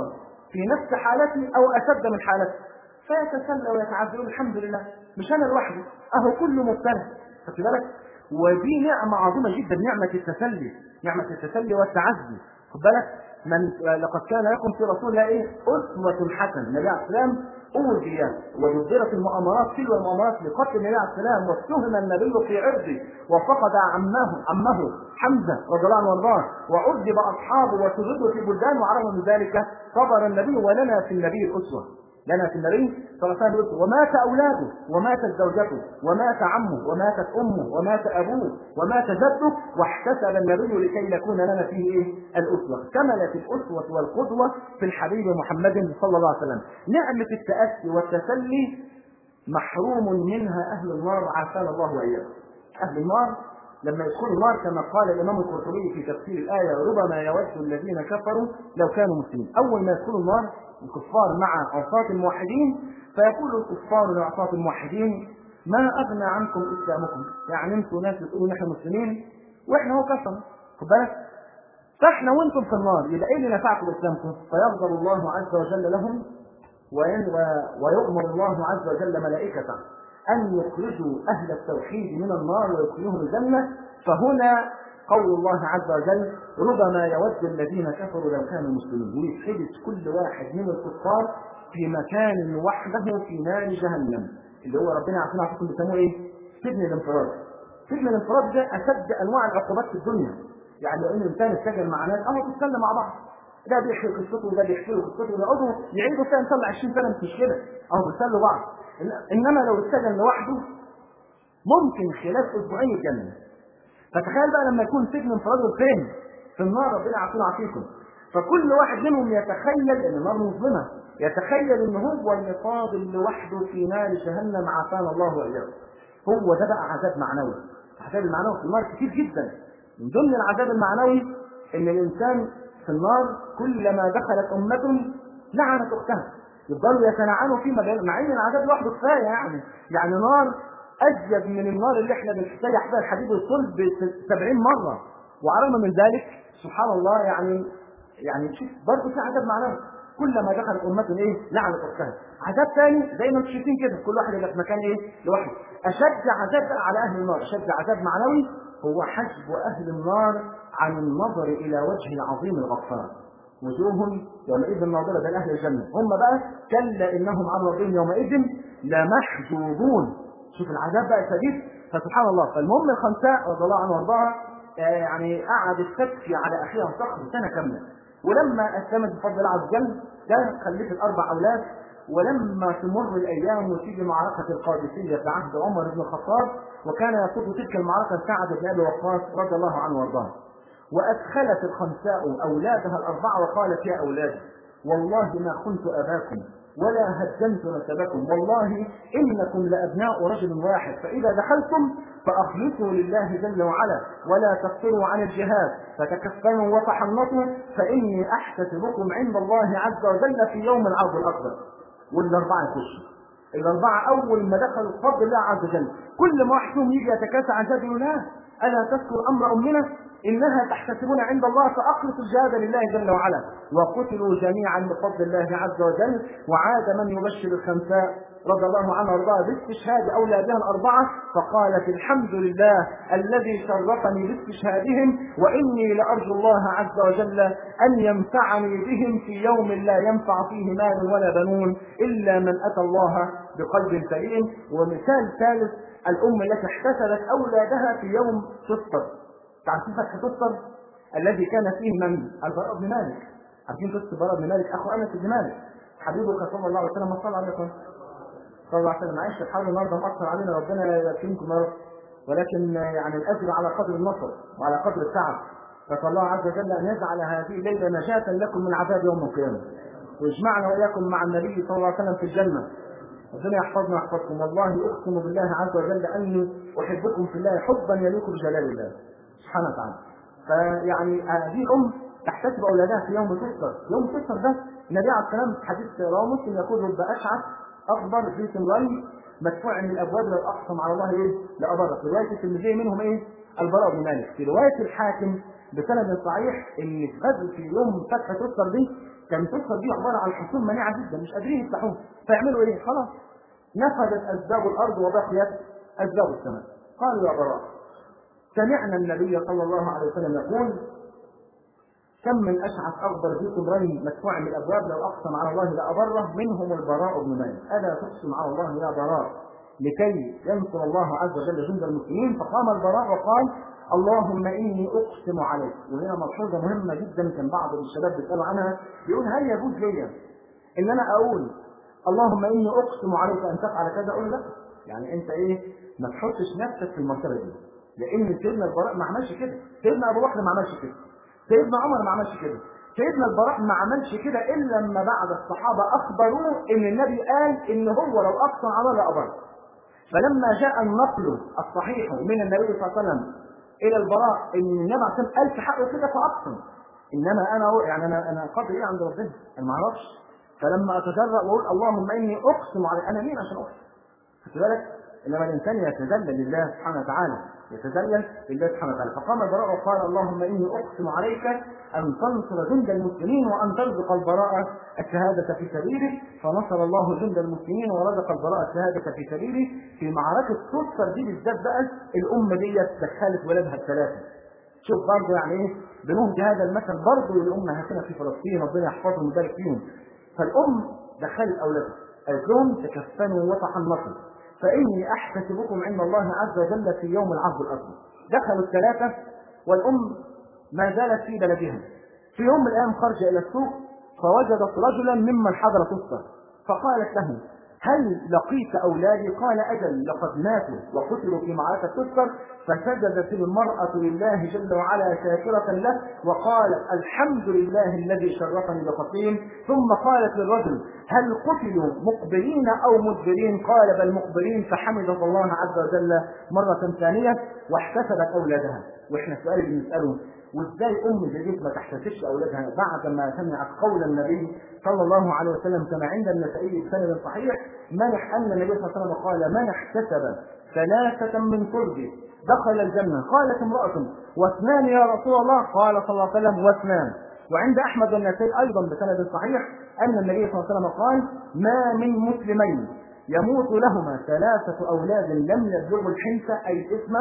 في نفس حالتي او اشد من حالتي فيتسلى ويتعذر يقول الحمد لله مش انا لوحدي اهو كله مبتلى خدت بالك ودي نعمه عظيمه جدا نعمه التسلي نعمه التسلي والتعزي خد بالك من لقد كان لكم في رسول الله ايه اسوه حسنه النبي عليه السلام اوذي ودبرت المؤامرات تلو المؤامرات لقتل النبي عليه السلام واتهم النبي في عرضه وفقد عمه عمه حمزه رضي الله عنه وارضاه وعذب اصحابه وسجدوا في بلدان وعرض من ذلك صبر النبي ولنا في النبي الاسوه لنا في النبي صلى الله عليه وسلم ومات اولاده وماتت زوجته ومات عمه وماتت امه ومات ابوه ومات جده واحتسب النبي لكي يكون لنا فيه ايه؟ الاسوه، كملت الاسوه والقدوه في الحبيب محمد صلى الله عليه وسلم، نعمه التاسي والتسلي محروم منها اهل النار عافانا الله واياكم. اهل النار لما يدخلوا النار كما قال الامام القرطبي في تفسير الايه ربما يود الذين كفروا لو كانوا مسلمين، اول ما يدخلوا النار الكفار مع عصاة الموحدين فيقول الكفار لعصاة الموحدين ما أغنى عنكم إسلامكم يعني أنتم ناس بتقولوا نحن مسلمين وإحنا هو كفر خد بالك فإحنا وأنتم في النار يبقى إيه اللي نفعكم إسلامكم فيغفر الله عز وجل لهم ويؤمر الله عز وجل ملائكته أن يخرجوا أهل التوحيد من النار ويدخلوهم الجنة فهنا قول الله عز وجل ربما يود الذين كفروا لو كانوا مسلمين ويتحبس كل واحد من الكفار في مكان وحده في نار جهنم اللي هو ربنا عارفين عارفين بيسموه ايه؟ سجن الانفراد. سجن الانفراد ده اشد انواع العقوبات في الدنيا. يعني لو ان الانسان اتسجن مع ناس اهو بيتكلم مع بعض. ده بيحكي قصته وده بيحكي له قصته ويقعدوا يعيدوا فيها ان شاء الله 20 سنه مش مشكله اهو بيسلوا بعض. انما لو اتسجن لوحده ممكن خلال اسبوعين يتجنن. فتخيل بقى لما يكون سجن انفراد فين؟ في النار ربنا يعافينا ويعافيكم. فكل واحد منهم يتخيل ان النار مظلمه يتخيل ان هو اللي فاضل لوحده في نار جهنم عافانا الله واياكم هو ده بقى عذاب معنوي العذاب المعنوي في النار كتير جدا من ضمن العذاب المعنوي ان الانسان في النار كلما دخلت امه لعنت اختها يفضلوا يتنعموا فيه مع ان العذاب لوحده كفايه يعني يعني نار ازيد من النار اللي احنا بنستريح بها الحديد والصلب ب 70 مره وعلى من ذلك سبحان الله يعني يعني شوف برضه في عذاب معنوي كلما دخلت امه ايه لعنت اختها عذاب ثاني زي ما انتم شايفين كده كل واحد يبقى في مكان ايه لوحده اشد عذاب بقى على اهل النار اشد عذاب معنوي هو حجب اهل النار عن النظر الى وجه العظيم الغفار وجوه يومئذ ناظرة بين أهل الجنة هم بقى كلا إنهم عن ربهم يومئذ لمحجوبون شوف العذاب بقى شديد فسبحان الله فالمهم الخنساء رضي الله عنه وارضاها يعني قعدت تبكي على أخيها صخر سنة كاملة ولما اسلمت بفضل الله عز وجل كانت خلفت اربع اولاد ولما تمر الايام وتيجي معركه القادسيه في عهد عمر بن الخطاب وكان يقود تلك المعركه سعد بن ابي وقاص رضي الله عنه وارضاه وادخلت الخنساء اولادها الاربعه وقالت يا اولادي والله ما خنت اباكم ولا هدمت نسبكم والله انكم لابناء رجل واحد فاذا دخلتم فاخلصوا لله جل وعلا ولا تقصروا عن الجهاد فتكفنوا وتحنطوا فاني احتسبكم عند الله عز وجل في يوم العرض الاكبر والاربعه يخشوا الاربعه اول ما دخلوا بفضل الله عز وجل كل ما واحد فيهم يجي يتكاسى عن جد لا الا تذكر امر امنا انها تحتسبون عند الله فاخلصوا الجهاد لله جل وعلا وقتلوا جميعا بفضل الله عز وجل وعاد من يبشر الخنساء رضي الله عنها وارضاها باستشهاد اولادها الاربعه فقالت الحمد لله الذي شرفني باستشهادهم واني لارجو الله عز وجل ان ينفعني بهم في يوم لا ينفع فيه مال ولا بنون الا من اتى الله بقلب سليم ومثال ثالث الام التي احتسبت اولادها في يوم تفطر تعرفين فتح تفطر الذي كان فيه من البراء بن مالك عارفين قصه البراء بن مالك اخو انس بن مالك حبيبك صلى الله عليه وسلم صلى عليكم صلى الله عليه وسلم معلش الحال النهارده مأثر علينا ربنا يكرمكم يا رب ولكن يعني الاجر على قدر النصر وعلى قدر التعب فصلى الله عز وجل ان يجعل هذه الليله نجاة لكم من عذاب يوم القيامه ويجمعنا واياكم مع النبي صلى الله عليه وسلم في الجنه ربنا يحفظنا ويحفظكم والله اقسم بالله عز وجل اني احبكم في الله حبا يليق بجلال الله سبحانه وتعالى فيعني هذه الام تحتسب اولادها في يوم تفطر يوم تفطر ده النبي عليه السلام حديث رواه مسلم يقول رب اشعث اكبر في سمرين مدفوع من الابواب لا اقسم على الله ايه لابرك روايه الترمذي منهم ايه البراء بن مالك في روايه الحاكم بسند صحيح ان في غزو في يوم فتح تفطر دي كان القصه دي عباره عن حصون منيعه جدا مش قادرين يفتحوها فيعملوا ايه؟ خلاص نفذت اسباب الارض وبقيت اسباب السماء قالوا يا براء سمعنا النبي صلى الله عليه وسلم يقول كم من اشعث اخضر ذي قدرين مدفوع من الابواب لو اقسم على الله لابره منهم البراء بن مالك الا تقسم على الله يا براء لكي ينصر الله عز وجل جند المسلمين فقام البراء وقال اللهم اني اقسم عليك وهنا ملحوظه مهمه جدا كان بعض الشباب بيسالوا عنها بيقول هل يجوز لي ان انا اقول اللهم اني اقسم عليك ان تفعل كذا اقول لا يعني انت ايه ما تحطش نفسك في المرتبه دي لان سيدنا البراء ما عملش كده سيدنا ابو بكر ما عملش كده سيدنا عمر ما عملش كده سيدنا البراء ما عملش كده الا لما بعد الصحابه اخبروه ان النبي قال ان هو لو اقسم على الله لابر فلما جاء النقل الصحيح من النبي صلى الله عليه وسلم الى البراء ان النبي عليه الصلاه قال في حقه كده فاقسم انما انا يعني انا انا قدر ايه عند ربنا انا ما اعرفش فلما اتجرأ واقول اللهم اني اقسم على انا مين عشان اقسم خدت بالك انما الانسان يتذلل لله سبحانه وتعالى يتذلل لله سبحانه وتعالى فقام البراء وقال اللهم اني اقسم عليك ان تنصر جند المسلمين وان ترزق البراء الشهاده في سبيلك فنصر الله جند المسلمين ورزق البراء الشهاده في سبيله في معركه تصر دي بالذات بقى الامه دي دخلت ولادها الثلاثه شوف برضه يعني ايه بنهج هذا المثل برضه لامهاتنا في فلسطين ربنا يحفظهم ويبارك فيهم فالام دخلت اولادها قالت لهم تكفنوا وتحنطوا فاني احتسبكم عند الله عز وجل في يوم العرض الاكبر دخلوا الثلاثه والام ما زالت في بلدها في يوم من الايام خرج الى السوق فوجدت رجلا ممن حضر تصر فقالت له هل لقيت اولادي؟ قال اجل لقد ماتوا وقتلوا في معركه تصر فسجدت المراه لله جل وعلا شاكره له وقالت الحمد لله الذي شرفني بقتلهم ثم قالت للرجل هل قتلوا مقبلين او مدبرين؟ قال بل مقبلين فحمدت الله عز وجل مره ثانيه واحتسبت اولادها واحنا السؤال اللي بنساله وازاي ام جديد ما تحتسبش اولادها بعد ما سمعت قول النبي صلى الله عليه وسلم كما عند النسائي بسند صحيح منح ان النبي صلى الله عليه وسلم قال من احتسب ثلاثه من فرجه دخل الجنه قالت امراه واثنان يا رسول الله قال صلى الله عليه وسلم واثنان وعند احمد والنسائي ايضا بسند صحيح ان النبي صلى الله عليه وسلم قال ما من مسلمين يموت لهما ثلاثه اولاد لم يبلغوا الحنث اي الاسم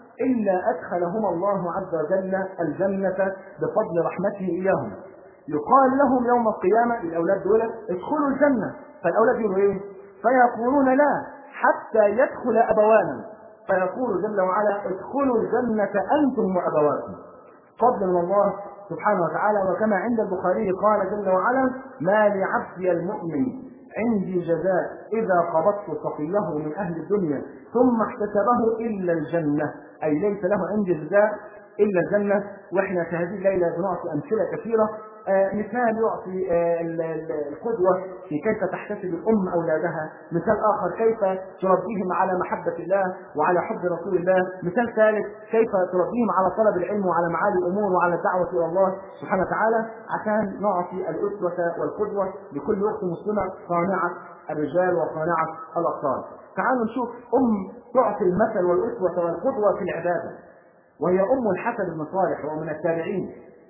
إلا أدخلهما الله عز وجل الجنة بفضل رحمته إياهم يقال لهم يوم القيامة الأولاد دول ادخلوا الجنة فالأولاد يقولوا إيه؟ فيقولون لا حتى يدخل أبوانا فيقول جل وعلا ادخلوا الجنة أنتم وأبواكم فضل من الله سبحانه وتعالى وكما عند البخاري قال جل وعلا ما لعبدي المؤمن عندي جزاء إذا قبضت صفيه من أهل الدنيا ثم احتسبه إلا الجنة أي ليس له عندي جزاء إلا الجنة وإحنا في هذه الليلة بنعطي أمثلة كثيرة آه مثال يعطي آه القدوة في كيف تحتسب الأم أولادها مثال آخر كيف تربيهم على محبة الله وعلى حب رسول الله مثال ثالث كيف تربيهم على طلب العلم وعلى معالي الأمور وعلى الدعوة إلى الله سبحانه وتعالى عشان نعطي الأسوة والقدوة لكل أخت مسلمة صانعة الرجال وصانعة الأطفال تعالوا نشوف أم تعطي المثل والأسوة والقدوة في العبادة وهي أم الحسن بن صالح وهو من التابعين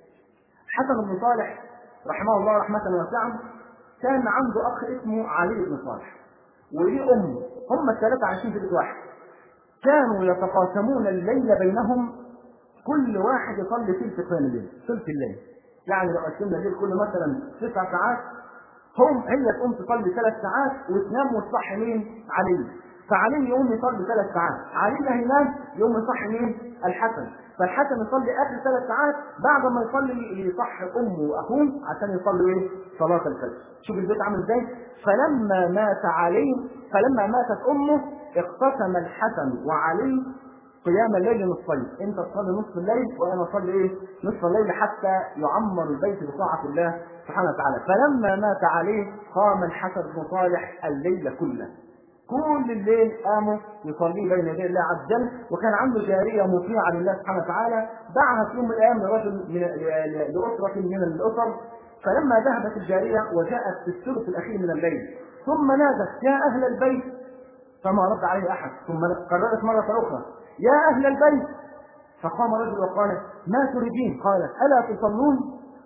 حسن بن صالح رحمه الله رحمة واسعة كان عنده أخ اسمه علي بن صالح وليه أم هم الثلاثة عايشين في بيت واحد كانوا يتقاسمون الليل بينهم كل واحد يصلي ثلث قيام الليل ثلث الليل يعني لو قسمنا الليل كل مثلا تسع ساعات هم هي تقوم تصلي ثلاث ساعات وتنام وتصحي مين؟ علي فعلي يقوم يصلي ثلاث ساعات علي ده ينام يقوم يصحي مين؟ الحسن فالحسن يصلي اخر ثلاث ساعات بعد ما يصلي يصحي امه واخوه عشان يصلوا ايه؟ صلاه الفجر شوف البيت عامل ازاي؟ فلما مات علي فلما ماتت امه اقتسم الحسن وعلي قيام الليل نصفين انت تصلي نصف الليل وانا اصلي ايه نصف الليل حتى يعمر البيت بطاعه الله سبحانه وتعالى فلما مات عليه قام الحسن بن صالح الليل كله كل الليل قاموا يصلي بين يدي الله عز وجل وكان عنده جاريه مطيعه لله سبحانه وتعالى دعها في يوم من الايام لرجل من لاسره من الاسر فلما ذهبت الجاريه وجاءت في الثلث الاخير من الليل ثم نادت يا اهل البيت فما رد عليه احد ثم قررت مره اخرى يا اهل البيت فقام رجل وقال ما تريدين قالت الا تصلون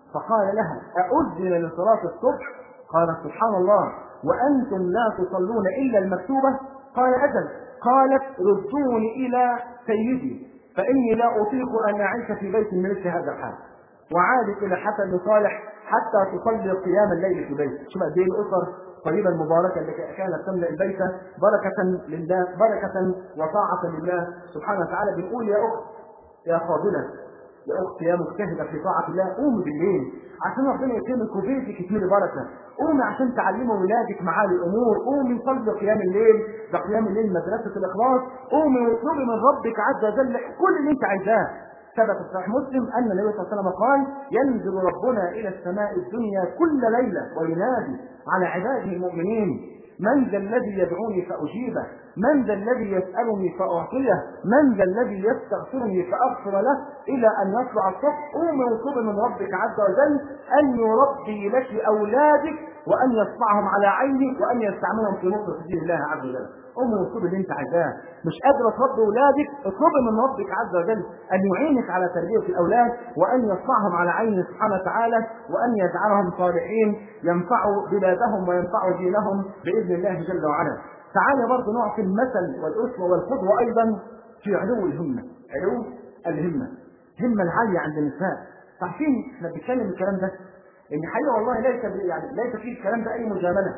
فقال لها أؤذن لصلاة الصبح قالت سبحان الله وأنتم لا تصلون إلا المكتوبة قال أجل قالت ردوني إلى سيدي فإني لا أطيق أن أعيش في بيت من مثل هذا الحال وعادت إلى حسن بن صالح حتى تصلي قيام الليل في بيته شوف قد ايه الأسر الطيبة المباركة التي كانت تملأ البيت بركة لله بركة وطاعة لله سبحانه وتعالى بنقول يا أخت يا فاضلة يا أخت يا مجتهدة في طاعة الله قومي بالليل عشان ربنا يكرمك وبيتك يكمل بركة قومي عشان تعلمي ولادك معالي الأمور قومي صلي قيام الليل ده قيام الليل مدرسة الإخلاص قومي واطلبي من ربك عز وجل كل اللي أنت عايزاه ثبت في صحيح مسلم ان النبي صلى الله عليه وسلم قال ينزل ربنا الى السماء الدنيا كل ليله وينادي على عباده المؤمنين من ذا الذي يدعوني فاجيبه من ذا الذي يسالني فاعطيه من ذا الذي يستغفرني فاغفر له الى ان يطلع الصبح قومي واطلبي من ربك عز وجل ان يربي لك اولادك وان يصنعهم على عينك وان يستعملهم في نصره دين الله عز وجل قومي واطلبي اللي انت عايزاه مش قادره تربي اولادك اطلبي من ربك عز وجل ان يعينك على تربيه الاولاد وان يصنعهم على عينه سبحانه وتعالى وان يجعلهم صالحين ينفعوا بلادهم وينفعوا دينهم باذن الله جل وعلا تعالى برضه نعطي المثل والاسوه والقدوه ايضا في علو الهمه علو الهمه همه العاليه عند النساء عارفين احنا بنتكلم الكلام ده ان حقيقه والله ليس يعني ليس فيه الكلام ده اي مجامله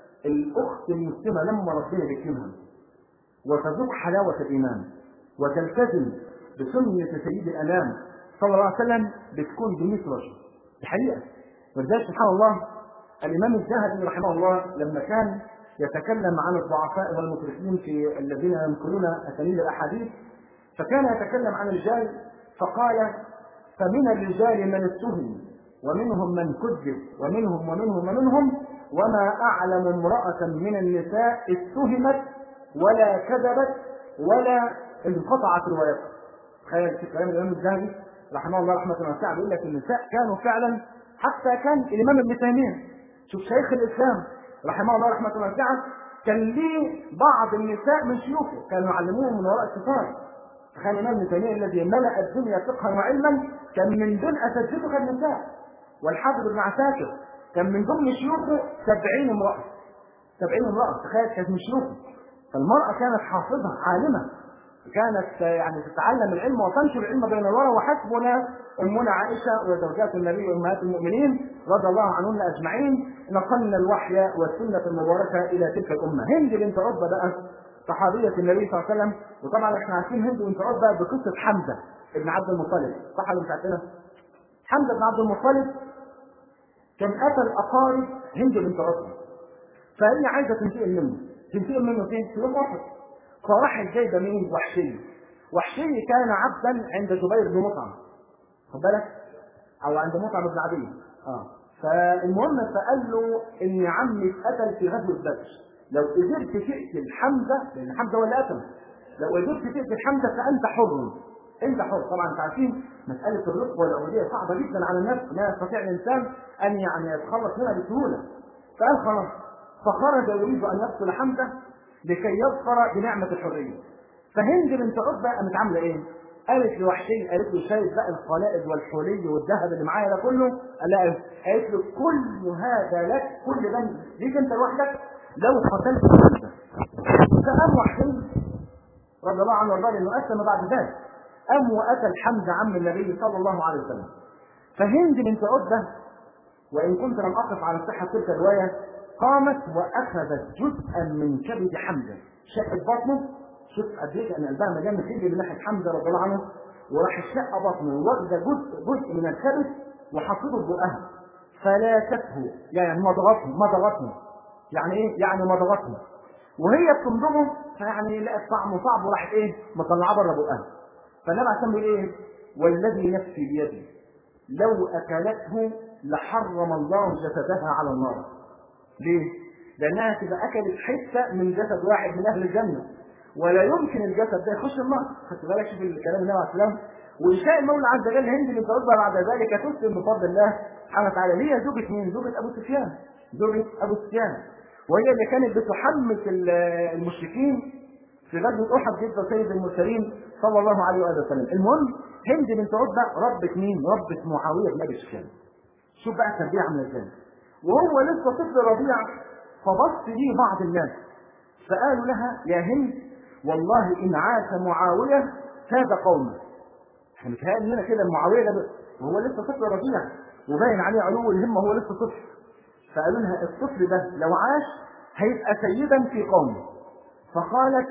الاخت المسلمه لما ربنا بيكرمها وتذوق حلاوه الايمان وتلتزم بسنه سيد الانام صلى الله عليه وسلم بتكون بمثل رجل الحقيقه ولذلك سبحان الله الامام الذهبي رحمه الله لما كان يتكلم عن الضعفاء والمترفين في الذين ينقلون اسانيد الاحاديث فكان يتكلم عن الرجال فقال فمن الرجال من اتهم ومنهم من كذب ومنهم ومنهم ومنهم وما أعلم امرأة من النساء اتهمت ولا كذبت ولا انقطعت روايتها تخيل في كلام الإمام الذهبي رحمه الله رحمة واسعة بيقول لك النساء كانوا فعلا حتى كان الإمام ابن تيمية شوف شيخ الإسلام رحمه الله رحمة واسعة كان ليه بعض النساء من شيوخه كانوا يعلموهم من وراء الستار تخيل الإمام ابن تيمية الذي ملأ الدنيا فقها وعلما كان من دون أساتذته كان النساء والحافظ ابن عساكر كان من ضمن شيوخه سبعين امرأة سبعين امرأة تخيل كانت من شيوخه فالمرأة كانت حافظة عالمة كانت يعني تتعلم العلم وتنشر العلم بين الورى وحسبنا امنا عائشه وزوجات النبي وامهات المؤمنين رضي الله عنهن اجمعين نقلنا الوحي والسنه المباركه الى تلك الامه هند بنت عتبه بقى صحابيه النبي صلى الله عليه وسلم وطبعا احنا عارفين هند بنت عتبه بقصه حمزه ابن عبد المطلب صح ولا مش عارفينها؟ حمزه بن عبد المطلب كان اتى الاقارب هند بنت عتبه فهي عايزه تنتقم منه تنتقم منه فين؟ في يوم واحد فراح جايبه مين؟ وحشي وحشي كان عبدا عند جبير بن مطعم خد بالك؟ او عند مطعم بن عدي اه فالمهم فقال له ان عمي اتقتل في غزوه بدر لو قدرت تقتل حمزه لان حمزه هو اللي قتله لو قدرت تقتل حمزه فانت حر انت حر طبعا انت عارفين مساله الرق والعبوديه صعبه جدا على النفس لا يستطيع الانسان ان يعني يتخلص منها بسهوله فقال خلاص فخرج يريد ان يقتل حمزه لكي يظفر بنعمه الحريه فهند بنت عتبه قامت عامله ايه؟ قالت لوحشي قالت له شايف بقى القلائد والحلي والذهب اللي معايا ده كله قال لها قالت له كل هذا لك كل ده ليك انت لوحدك لو قتلت حمزه فقام وحشي رضي الله عنه وارضاه لانه اسلم بعد ذلك قام وقتل حمزه عم النبي صلى الله عليه وسلم فهند بنت عتبه وان كنت لم اقف على صحه تلك الروايه قامت واخذت جزءا من كبد حمزه شقت بطنه شوف قد ايه كان قلبها مليان خير من ناحيه حمزه رضي الله عنه وراح شق بطنه واخذه جزء جزء من الكبد وحطته في بقها فلاكته يعني مضغته مضغته يعني ايه؟ يعني مضغته وهي بتمضغه فيعني لقت طعمه صعب وراحت ايه؟ مطلعاه بره بقها فالنبي عليه الصلاه ايه؟ والذي نفسي بيده لو اكلته لحرم الله جسدها على النار ليه؟ لانها تبقى اكلت حته من جسد واحد من اهل الجنه ولا يمكن الجسد ده يخش النار خدت بالك شوف الكلام النبي عليه السلام وإنشاء المولى عز وجل هند بنت عتبة بعد ذلك تسلم بفضل الله سبحانه وتعالى هي زوجة مين؟ زوجة أبو سفيان زوجة أبو سفيان وهي اللي كانت بتحمس المشركين في غزوة أحد ضد سيد المرسلين صلى الله عليه وآله وسلم المهم هند بنت عتبة ربت مين؟ ربت معاوية بن أبي سفيان شوف بقى التربيه عامله ازاي وهو لسه طفل رضيع فبص ليه بعض الناس فقالوا لها يا هند والله ان عاش معاويه ساد قومه احنا متهيألي لنا كده معاويه ده وهو لسه طفل رضيع وباين عليه علو الهمه وهو لسه طفل فقالوا لها الطفل ده لو عاش هيبقى سيدا في قومه فقالت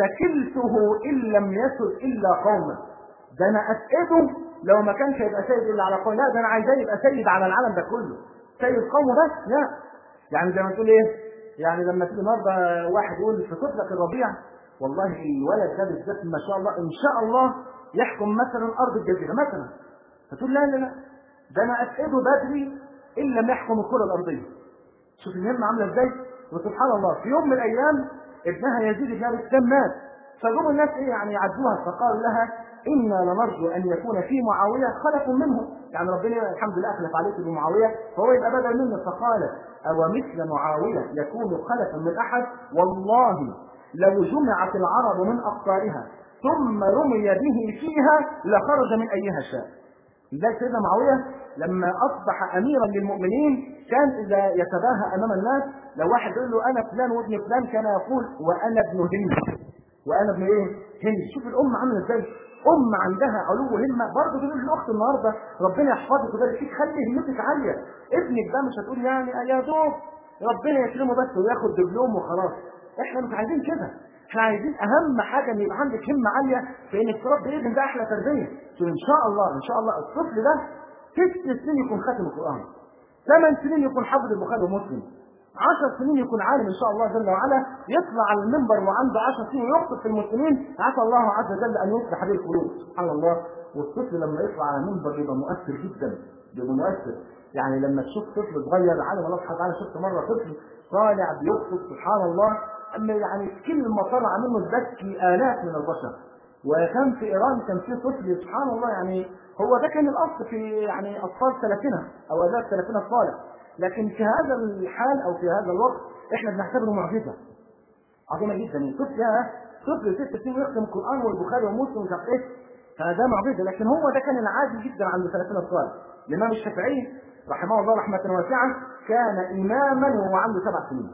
سكلته ان لم يسد الا قومه ده انا اسئده لو ما كانش هيبقى سيد الا على قومه لا ده انا عايزاه يبقى سيد على العالم ده كله سيد قومه بس لا يعني زي ما تقول ايه يعني لما تيجي النهارده واحد يقول في طفلك الربيع والله الولد ده بالذات ما شاء الله ان شاء الله يحكم مثلا ارض الجزيره مثلا فتقول لا لا لا ده انا اسئده بدري ان لم يحكم الكره الارضيه شوف الهمه عامله ازاي وسبحان الله في يوم من الايام ابنها يزيد بن ابي سفيان مات فجم الناس ايه يعني يعدوها فقالوا لها انا لنرجو ان يكون في معاويه خلف منه يعني ربنا الحمد لله اخلف عليك بمعاويه فهو يبقى بدل منه فقالت او مثل معاويه يكون خلفا من احد والله لو جمعت العرب من اقطارها ثم رمي به فيها لخرج من ايها شاء لذلك سيدنا معاويه لما اصبح اميرا للمؤمنين كان اذا يتباهى امام الناس لو واحد يقول له انا فلان وابن فلان كان يقول وانا ابن هند وانا ابن ايه؟ هند شوف الام عامله ازاي ام عندها علو همه برضه تقول الاخت النهارده ربنا يحفظك ويبارك فيك خلي همتك عاليه ابنك ده مش هتقول يعني يا دوب ربنا يكرمه بس وياخد دبلوم وخلاص احنا مش عايزين كده احنا عايزين اهم حاجه ان يبقى عندك همه عاليه في انك تربي ابن ده احلى تربيه ان شاء الله ان شاء الله الطفل ده ست سنين يكون ختم القران ثمان سنين يكون حافظ البخاري ومسلم عشر سنين يكون عالم ان شاء الله جل وعلا يطلع على المنبر وعنده عشر سنين ويخطب في المسلمين عسى الله عز وجل ان يصلح به القلوب سبحان الله والطفل لما يطلع على المنبر بيبقى مؤثر جدا بيبقى مؤثر يعني لما تشوف طفل صغير علم الله سبحانه وتعالى شفت مره طفل طالع بيخطب سبحان الله اما يعني كلمه طلع منه تزكي الاف من البشر وكان في ايران كان في طفل سبحان الله يعني هو ده كان الاصل في يعني اطفال سلفنا او اباء سلفنا الصالح لكن في هذا الحال او في هذا الوقت احنا بنعتبره معجزه عظيمه جدا طفل طفل ست سنين يختم القران والبخاري ومسلم ومش عارف ايه فده معجزه لكن هو ده كان العادي جدا عند سلفنا الصالح الامام الشافعي رحمه الله رحمه واسعه كان اماما وهو عنده سبع سنين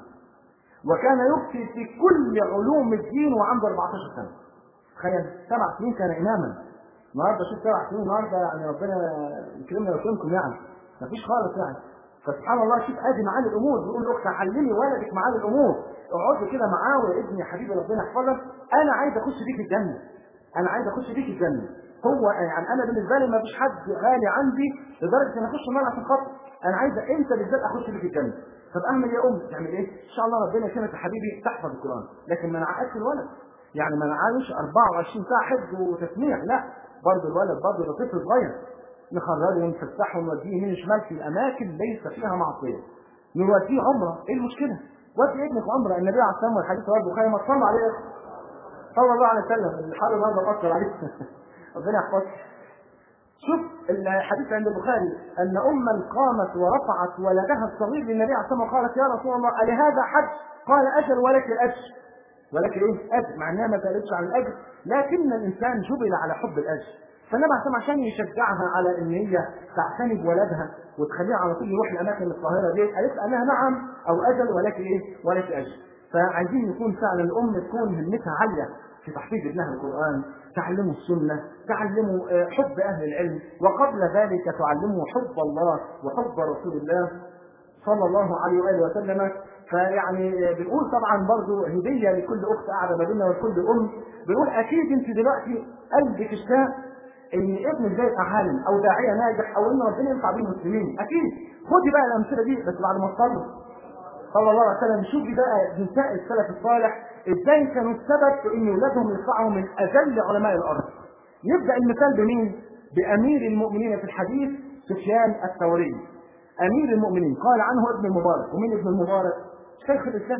وكان يفتي في كل علوم الدين وعنده 14 سنه تخيل سبع سنين كان اماما النهارده شوف سبع سنين النهارده يعني ربنا يكرمنا ويكرمكم يعني مفيش خالص يعني فسبحان الله شوف ادي معاني الامور بيقول لاختي علمي ولدك معاني الامور اقعدي كده معاه ويا ابني يا حبيبي ربنا يحفظك انا عايز اخش بيك الجنه انا عايز اخش بيك الجنه هو يعني انا بالنسبه لي ما فيش حد غالي عندي لدرجه ان اخش النار عشان خاطر انا عايز انت بالذات اخش بيك الجنه طب اعمل يا ام تعمل ايه؟ ان شاء الله ربنا يكرمك يا حبيبي تحفظ القران لكن ما نعقدش الولد يعني ما نعايش 24 ساعه حفظ وتسميع لا برضه الولد برضه ده طفل صغير نخرجه ونفسحه ونوديه يمين شمال في اماكن ليس فيها معصيه نوديه عمره ايه المشكله؟ ودي ابنك عمره النبي عليه الصلاه والسلام والحديث رواه البخاري ما تصلى عليه صلى الله عليه وسلم الحال النهارده بأثر عليه ربنا يحفظك شوف الحديث عند البخاري ان اما قامت ورفعت ولدها الصغير للنبي عليه الصلاه والسلام قالت يا رسول الله الهذا حج؟ قال اجل ولك الاجر ولكن ايه؟ اجر مع انها ما سالتش عن الاجر لكن الانسان جبل على حب الاجر فالنبي عليه عشان يشجعها على ان هي تعتني بولدها وتخليها على طول يروح الاماكن القاهره دي قالت لها نعم او اجل ولكن ايه؟ ولك اجر فعايزين يكون فعلا الام تكون همتها عاليه في تحفيظ ابنها القرآن تعلمه السنة تعلمه حب أهل العلم وقبل ذلك تعلمه حب الله وحب رسول الله صلى الله عليه وآله وسلم فيعني بنقول طبعا برضو هدية لكل أخت قاعدة ما بيننا ولكل أم بنقول أكيد أنت دلوقتي قلبك اشتاق ان ابنك ده يبقى عالم او داعيه ناجح او ان ربنا ينفع بيه المسلمين اكيد خدي بقى الامثله دي بس بعد ما تصلي صلى الله عليه وسلم شوفي بقى نساء السلف الصالح ازاي كانوا السبب في ان اولادهم يطلعوا من اجل علماء الارض نبدا المثال بمين بامير المؤمنين في الحديث سفيان الثوري امير المؤمنين قال عنه ابن المبارك ومين ابن المبارك شيخ الاسلام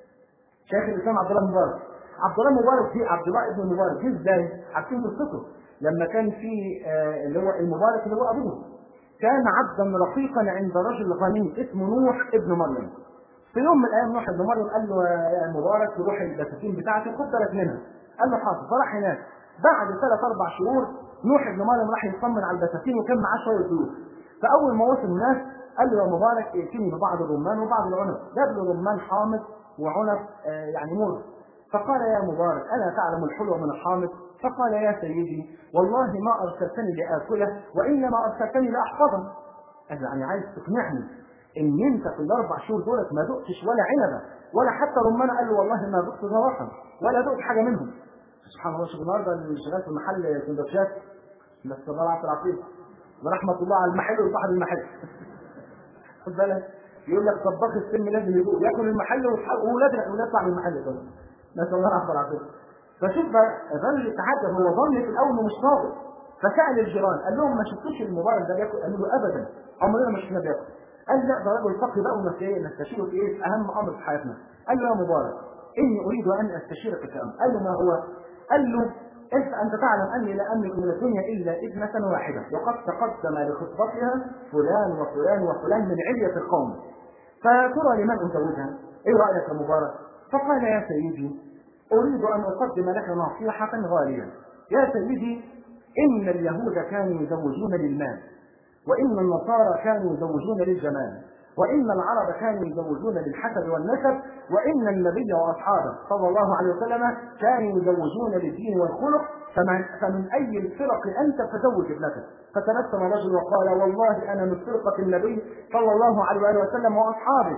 شيخ الاسلام عبد الله المبارك عبد الله المبارك دي عبد الله ابن المبارك دي ازاي عارفين قصته لما كان في آه اللي هو المبارك اللي هو ابوه كان عبدا رقيقا عند رجل غني اسمه نوح ابن مريم في يوم من الايام نوح ابن مريم قال له يا مبارك روح البساتين بتاعتي خد بالك منها قال له حاضر فراح هناك بعد ثلاث اربع شهور نوح ابن مريم راح يطمن على البساتين وكان معاه شويه فلوس فاول ما وصل الناس قال له يا مبارك ائتني ببعض الرمان وبعض العنب جاب له رمان حامض وعنب آه يعني مر فقال يا مبارك الا تعلم الحلو من الحامض فقال يا سيدي والله ما ارسلتني لاكله وانما ارسلتني لاحفظه قال يعني عايز تقنعني ان انت في الاربع شهور دولت ما دقتش ولا عنبه ولا حتى رمانه قال له والله ما دقت زرافه ولا دقت حاجه منهم سبحان الله شوف النهارده اللي شغال في محل سندوتشات بس الله العافيه العظيم ورحمه الله على المحل وصاحب المحل خد بالك يقول لك طباخ السم لازم يدوق ياكل المحل واولاد اولاد صاحب المحل كمان نسال الله العافيه العظيم فشوف بقى ظل يتعجب هو ظن في الاول انه مش صادق فسال الجيران قال لهم ما شفتوش المبارك ده بياكل قالوا له ابدا عمرنا ما شفنا بياكل قال لا ده راجل فقي بقى ونسيه نستشيره في ايه في اهم امر في حياتنا قال له يا مبارك اني اريد ان استشيرك في امر قال له ما هو قال له انت انت تعلم اني لا املك من الدنيا الا ابنه واحده وقد تقدم لخطبتها فلان وفلان وفلان من عليه القوم فترى لمن ازوجها ايه رايك يا مبارك فقال يا سيدي اريد ان اقدم لك نصيحه غاليه يا سيدي ان اليهود كانوا يزوجون للمال وإن النصارى كانوا يزوجون للجمال وإن العرب كانوا يزوجون للحسب والنسب وإن النبي وأصحابه صلى الله عليه وسلم كانوا يزوجون للدين والخلق فمن, فمن أي الفرق أنت فزوج ابنتك فتبسم رجل وقال والله أنا من فرقة النبي صلى الله عليه وآله وسلم وأصحابه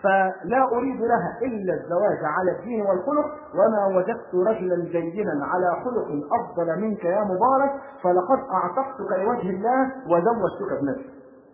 فلا أريد لها إلا الزواج على الدين والخلق وما وجدت رجلا جيدا على خلق أفضل منك يا مبارك فلقد أعتقتك لوجه الله وزوجتك ابنتي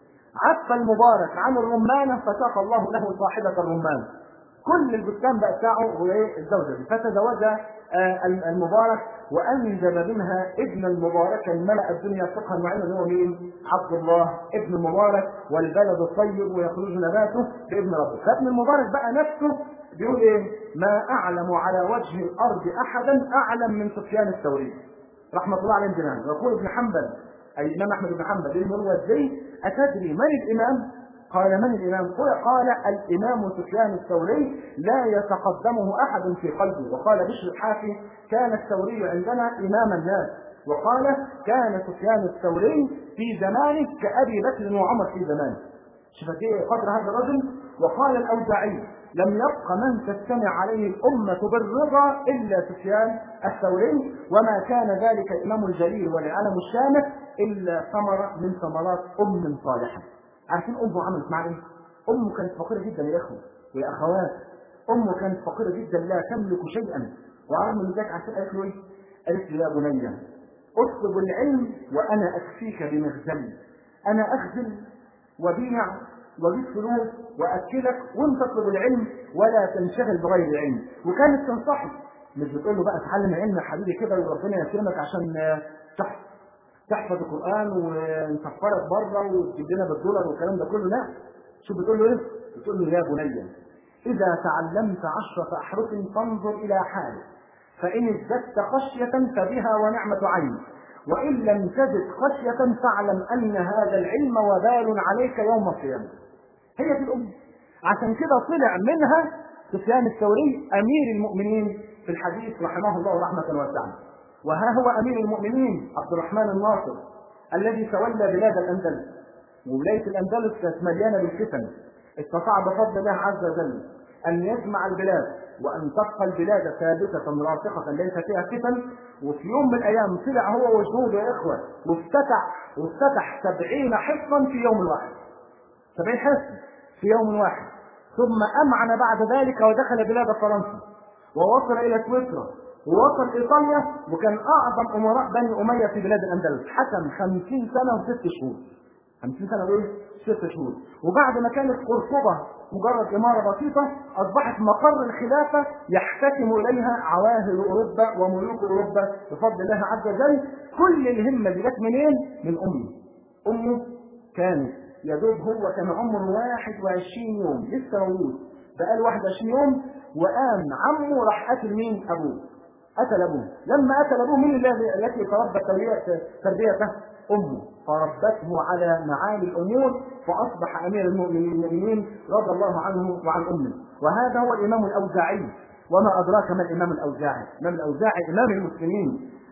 عف المبارك عن الرمانة فساق الله له صاحبة الرمان كل البستان بقى بتاعه هو ايه الزوجة دي فتزوج آه المبارك وانجب منها ابن المبارك ملأ الدنيا فقها وعلما هو مين؟ عبد الله ابن المبارك والبلد الطيب ويخرج نباته بابن ربه فابن المبارك بقى نفسه بيقول ايه؟ ما اعلم على وجه الارض احدا اعلم من سفيان الثوري رحمه الله عليه الجميع يقول ابن حنبل اي الامام احمد بن حنبل يقول هو ازاي اتدري من الامام قال من الإمام؟ قال الإمام سفيان الثوري لا يتقدمه أحد في قلبه وقال بشر الحافي كان الثوري عندنا إمام الناس وقال كان سفيان الثوري في زمانه كأبي بكر وعمر في زمانه شفت ايه قدر هذا الرجل وقال الأوزاعي لم يبق من تجتمع عليه الأمة بالرضا إلا سفيان الثوري وما كان ذلك الإمام الجليل والعلم الشامخ إلا ثمرة من ثمرات أم صالحة عارفين امه عملت معاه ايه؟ امه كانت فقيره جدا يا اخوه ويا اخوات امه كانت فقيره جدا لا تملك شيئا وعرف من ذلك عشان قالت له ايه؟ قالت له يا بني اطلب العلم وانا اكفيك بمخزني انا اخزن وبيع واجيب فلوس واكلك وانت اطلب العلم ولا تنشغل بغير علم وكانت تنصحه مش بتقول له بقى اتعلم العلم يا حبيبي كده وربنا يكرمك عشان تحفظ تحفظ القران ونسفرك بره وتجيب لنا بالدولار والكلام ده كله لا شو بتقول له ايه؟ بتقول له يا بني اذا تعلمت عشرة احرف فانظر الى حالك فان ازددت خشية فبها ونعمة عين وان لم تزد خشية فاعلم ان هذا العلم وبال عليك يوم القيامة هي دي الام عشان كده طلع منها سفيان الثوري امير المؤمنين في الحديث رحمه الله رحمة واسعة وها هو امير المؤمنين عبد الرحمن الناصر الذي تولى بلاد الاندلس وولايه الاندلس كانت مليانه بالفتن استطاع بفضل الله عز وجل ان يجمع البلاد وان تبقى البلاد ثابته راسخه ليس فيها فتن وفي يوم من الايام طلع هو وجنوده يا اخوه وافتتح وافتتح سبعين حصنا في يوم واحد سبعين حصن في يوم واحد ثم امعن بعد ذلك ودخل بلاد فرنسا ووصل الى سويسرا ووصل ايطاليا وكان اعظم امراء بني اميه في بلاد الاندلس حكم 50 سنه وست شهور 50 سنه وايه؟ ست شهور وبعد ما كانت قرطبه مجرد اماره بسيطه اصبحت مقر الخلافه يحتكم اليها عواهل اوروبا وملوك اوروبا بفضل الله عز وجل كل الهمه دي جت منين؟ من امه امه كانت يا دوب هو كان عمره 21 يوم لسه مولود بقاله 21 يوم وقام عمه راح قتل مين؟ ابوه قتل ابوه لما قتل ابوه من الذي التي تربت تربيته امه فربته على معالي الامور فاصبح امير المؤمنين رضي الله عنه وعن امه وهذا هو الامام الاوزاعي وما ادراك ما الامام الاوزاعي الامام الاوزاعي امام المسلمين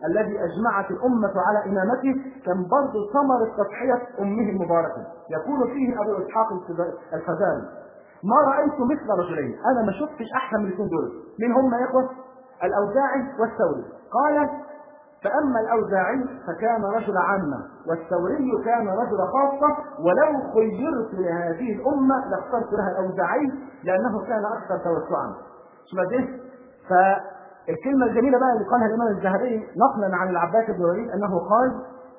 الذي أجمعت الأمة على إمامته كان برضه ثمرة تضحية أمه المباركة يقول فيه أبو إسحاق الفزاري ما رأيت مثل رجلين أنا ما شفتش أحسن من الاثنين دول مين هم يا إخوة؟ الأوزاعي والثوري قال فأما الأوزاعي فكان رجل عامة والثوري كان رجل خاصة ولو خيرت لهذه الأمة لاخترت لها الأوزاعي لأنه كان أكثر توسعا شو ده؟ فالكلمة الجميلة بقى اللي قالها الإمام الذهبي نقلا عن العباس بن الوليد أنه قال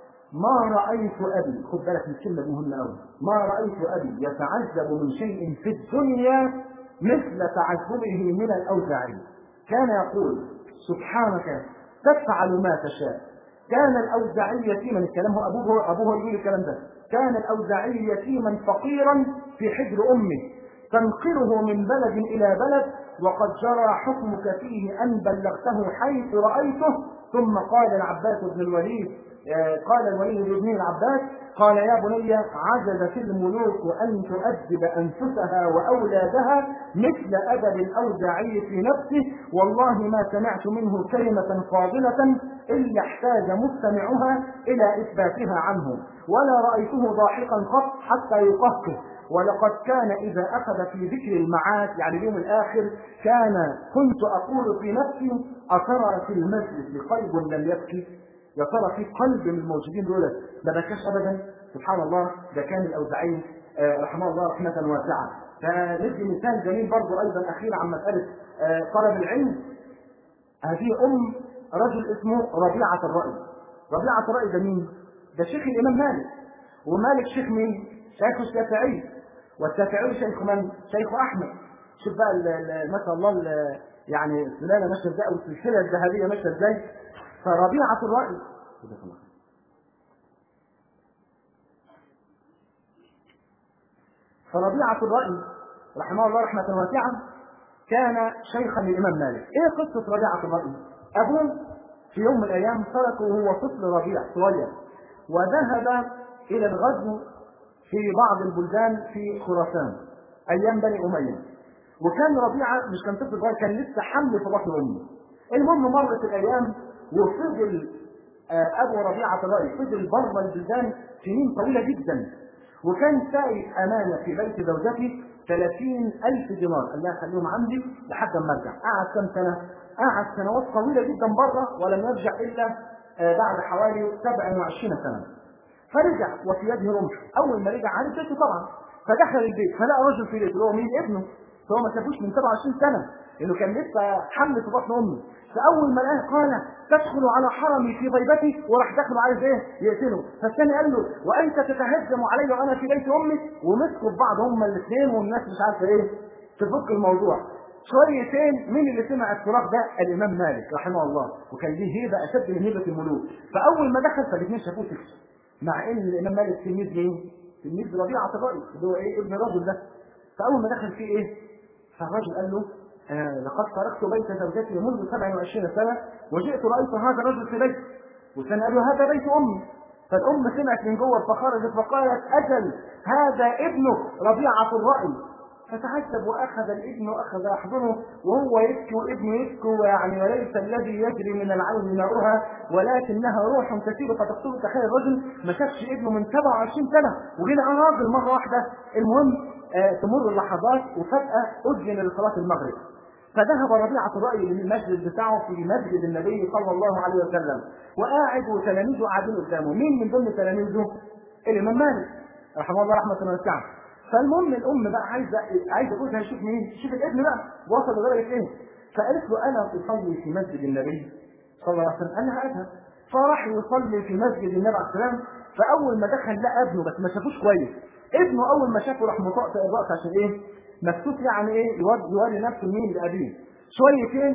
ما رأيت أبي خد بالك من الكلمة دي مهمة أوي ما رأيت أبي يتعذب من شيء في الدنيا مثل تعذبه من الأوزاعي كان يقول سبحانك تفعل ما تشاء كان الأوزاعي يتيما الكلام هو أبوه أبوه يقول الكلام ده كان الأوزاعي يتيما فقيرا في حجر أمه تنقله من بلد إلى بلد وقد جرى حكمك فيه أن بلغته حيث رأيته ثم قال العباس بن الوليد قال الوليد بن العباس قال يا بني عجزت الملوك أن تؤدب أنفسها وأولادها مثل أدب الأوزاعي في نفسه والله ما سمعت منه كلمة فاضلة إلا احتاج مستمعها إلى إثباتها عنه ولا رأيته ضاحكا قط حتى يقهقه ولقد كان إذا أخذ في ذكر المعاد يعني اليوم الآخر كان كنت أقول في نفسي أترى في المجلس قلب لم يبكي يا ترى في قلب من الموجودين دول ما بكاش ابدا سبحان الله ده كان الاوزاعي رحمه الله رحمه واسعه فندي مثال جميل برضه ايضا اخيرا عن مساله طلب العلم هذه ام رجل اسمه ربيعه الراي ربيعه الراي ده مين؟ ده شيخ الامام مالك ومالك شيخ مين؟ شيخ الشافعي والشافعي شيخ من؟ شيخ احمد شوف بقى ما شاء الله يعني السلاله ماشيه ازاي او السلسله الذهبيه ماشيه ازاي فربيعة الرأي فربيعة الرأي رحمه الله رحمة واسعة كان شيخا للإمام مالك إيه قصة ربيعة الرأي أبوه في يوم من الأيام تركه وهو طفل ربيع صغير وذهب إلى الغزو في بعض البلدان في خراسان أيام بني أمية وكان ربيعة مش كان طفل صغير كان لسه حمل في بطن أمه المهم مرت الأيام وفضل ابو ربيعه الرأي فضل بره البلدان سنين طويله جدا وكان سايب امانه في بيت زوجته 30000 دينار قال لها خليهم عندي لحد ما ارجع قعد كم سنه؟ قعد سنوات طويله جدا بره ولم يرجع الا بعد حوالي 27 سنه فرجع وفي يده رمح اول ما رجع عارف بيته طبعا فدخل البيت فلقى رجل في بيته هو مين ابنه فهو ما شافوش من 27 سنه لانه كان لسه حمل في بطن امه فاول ما لقاه قال تدخل على حرمي في ضيبتي وراح دخله عايز ايه يقتله فالثاني قال له وانت تتهجم علي وانا في بيت امك ومسكوا في بعض هما الاثنين والناس مش عارفه ايه تفك الموضوع شويتين مين اللي سمع الصراخ ده الامام مالك رحمه الله وكان ليه هيبه اشد من هيبه الملوك فاول ما دخل فالاثنين شافوه سكت مع ان الامام مالك تلميذ مين؟ تلميذ ربيعه الراي اللي هو ايه ابن الرجل ده فاول ما دخل فيه ايه؟ فالرجل قال له آه لقد تركت بيت زوجتي منذ 27 سنة وجئت رأيت هذا الرجل في بيتي وكان قال له هذا بيت أمي فالأم سمعت من جوه فخرجت فقالت أجل هذا ابنك ربيعة الرأي فتعجب وأخذ الابن وأخذ يحضنه وهو يبكي وابنه يبكي يعني وليس الذي يجري من العين ماؤها ولكنها روح تسير فتقتل تخيل الرجل ما شافش ابنه من 27 سنة وجينا راجل مرة واحدة المهم آه تمر اللحظات وفجأة أذن لصلاة المغرب فذهب ربيعة الرأي للمسجد بتاعه في مسجد النبي صلى الله عليه وسلم وقاعد وتلاميذه قاعدين قدامه مين من ضمن تلاميذه؟ الإمام مالك رحمه الله رحمة واسعة فالمهم الأم بقى عايزة عايزة جوزها يشوف مين؟ يشوف الابن بقى وصل لدرجة إيه؟ فقالت له أنا أصلي في مسجد النبي صلى الله عليه وسلم قال لها أذهب فراح يصلي في مسجد النبي عليه السلام فأول ما دخل لقى ابنه بس ما شافوش كويس ابنه أول ما شافه راح مطأطئ الرأس عشان إيه؟ مكتوب يعني ايه يوري نفسه مين لابيه شويتين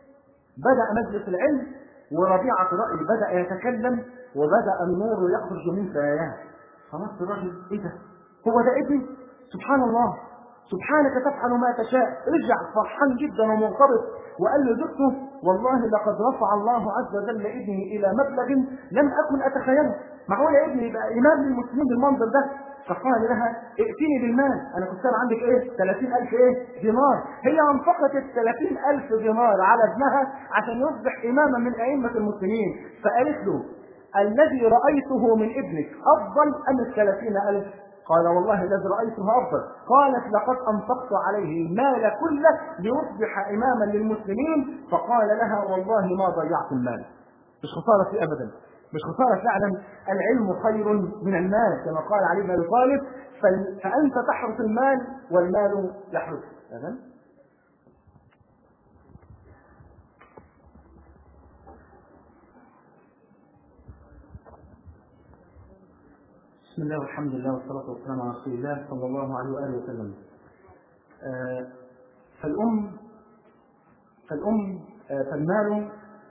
بدا مجلس العلم وربيعه الراي بدا يتكلم وبدا النور يخرج من ثناياه فنص الرجل ايه ده هو ده ابني سبحان الله سبحانك تفعل ما تشاء رجع فرحان جدا ومنقبض وقال له زوجته والله لقد رفع الله عز وجل ابني الى مبلغ لم اكن اتخيله معقول يا ابني يبقى امام للمسلمين بالمنظر ده فقال لها ائتني بالمال انا كنت سامع عندك ايه 30000 ايه دينار هي انفقت ال 30000 دينار على ابنها عشان يصبح اماما من ائمه المسلمين فقالت له الذي رايته من ابنك افضل ام ال 30000 قال والله الذي رايته افضل قالت لقد انفقت عليه المال كله ليصبح اماما للمسلمين فقال لها والله ما ضيعت المال مش خساره فيه ابدا مش خساره فعلا العلم خير من المال كما قال علي بن ابي طالب فانت تحرس المال والمال يحرسك تمام بسم الله والحمد لله والصلاة والسلام على رسول الله صلى الله عليه وآله وسلم. آه فالأم فالأم آه فالمال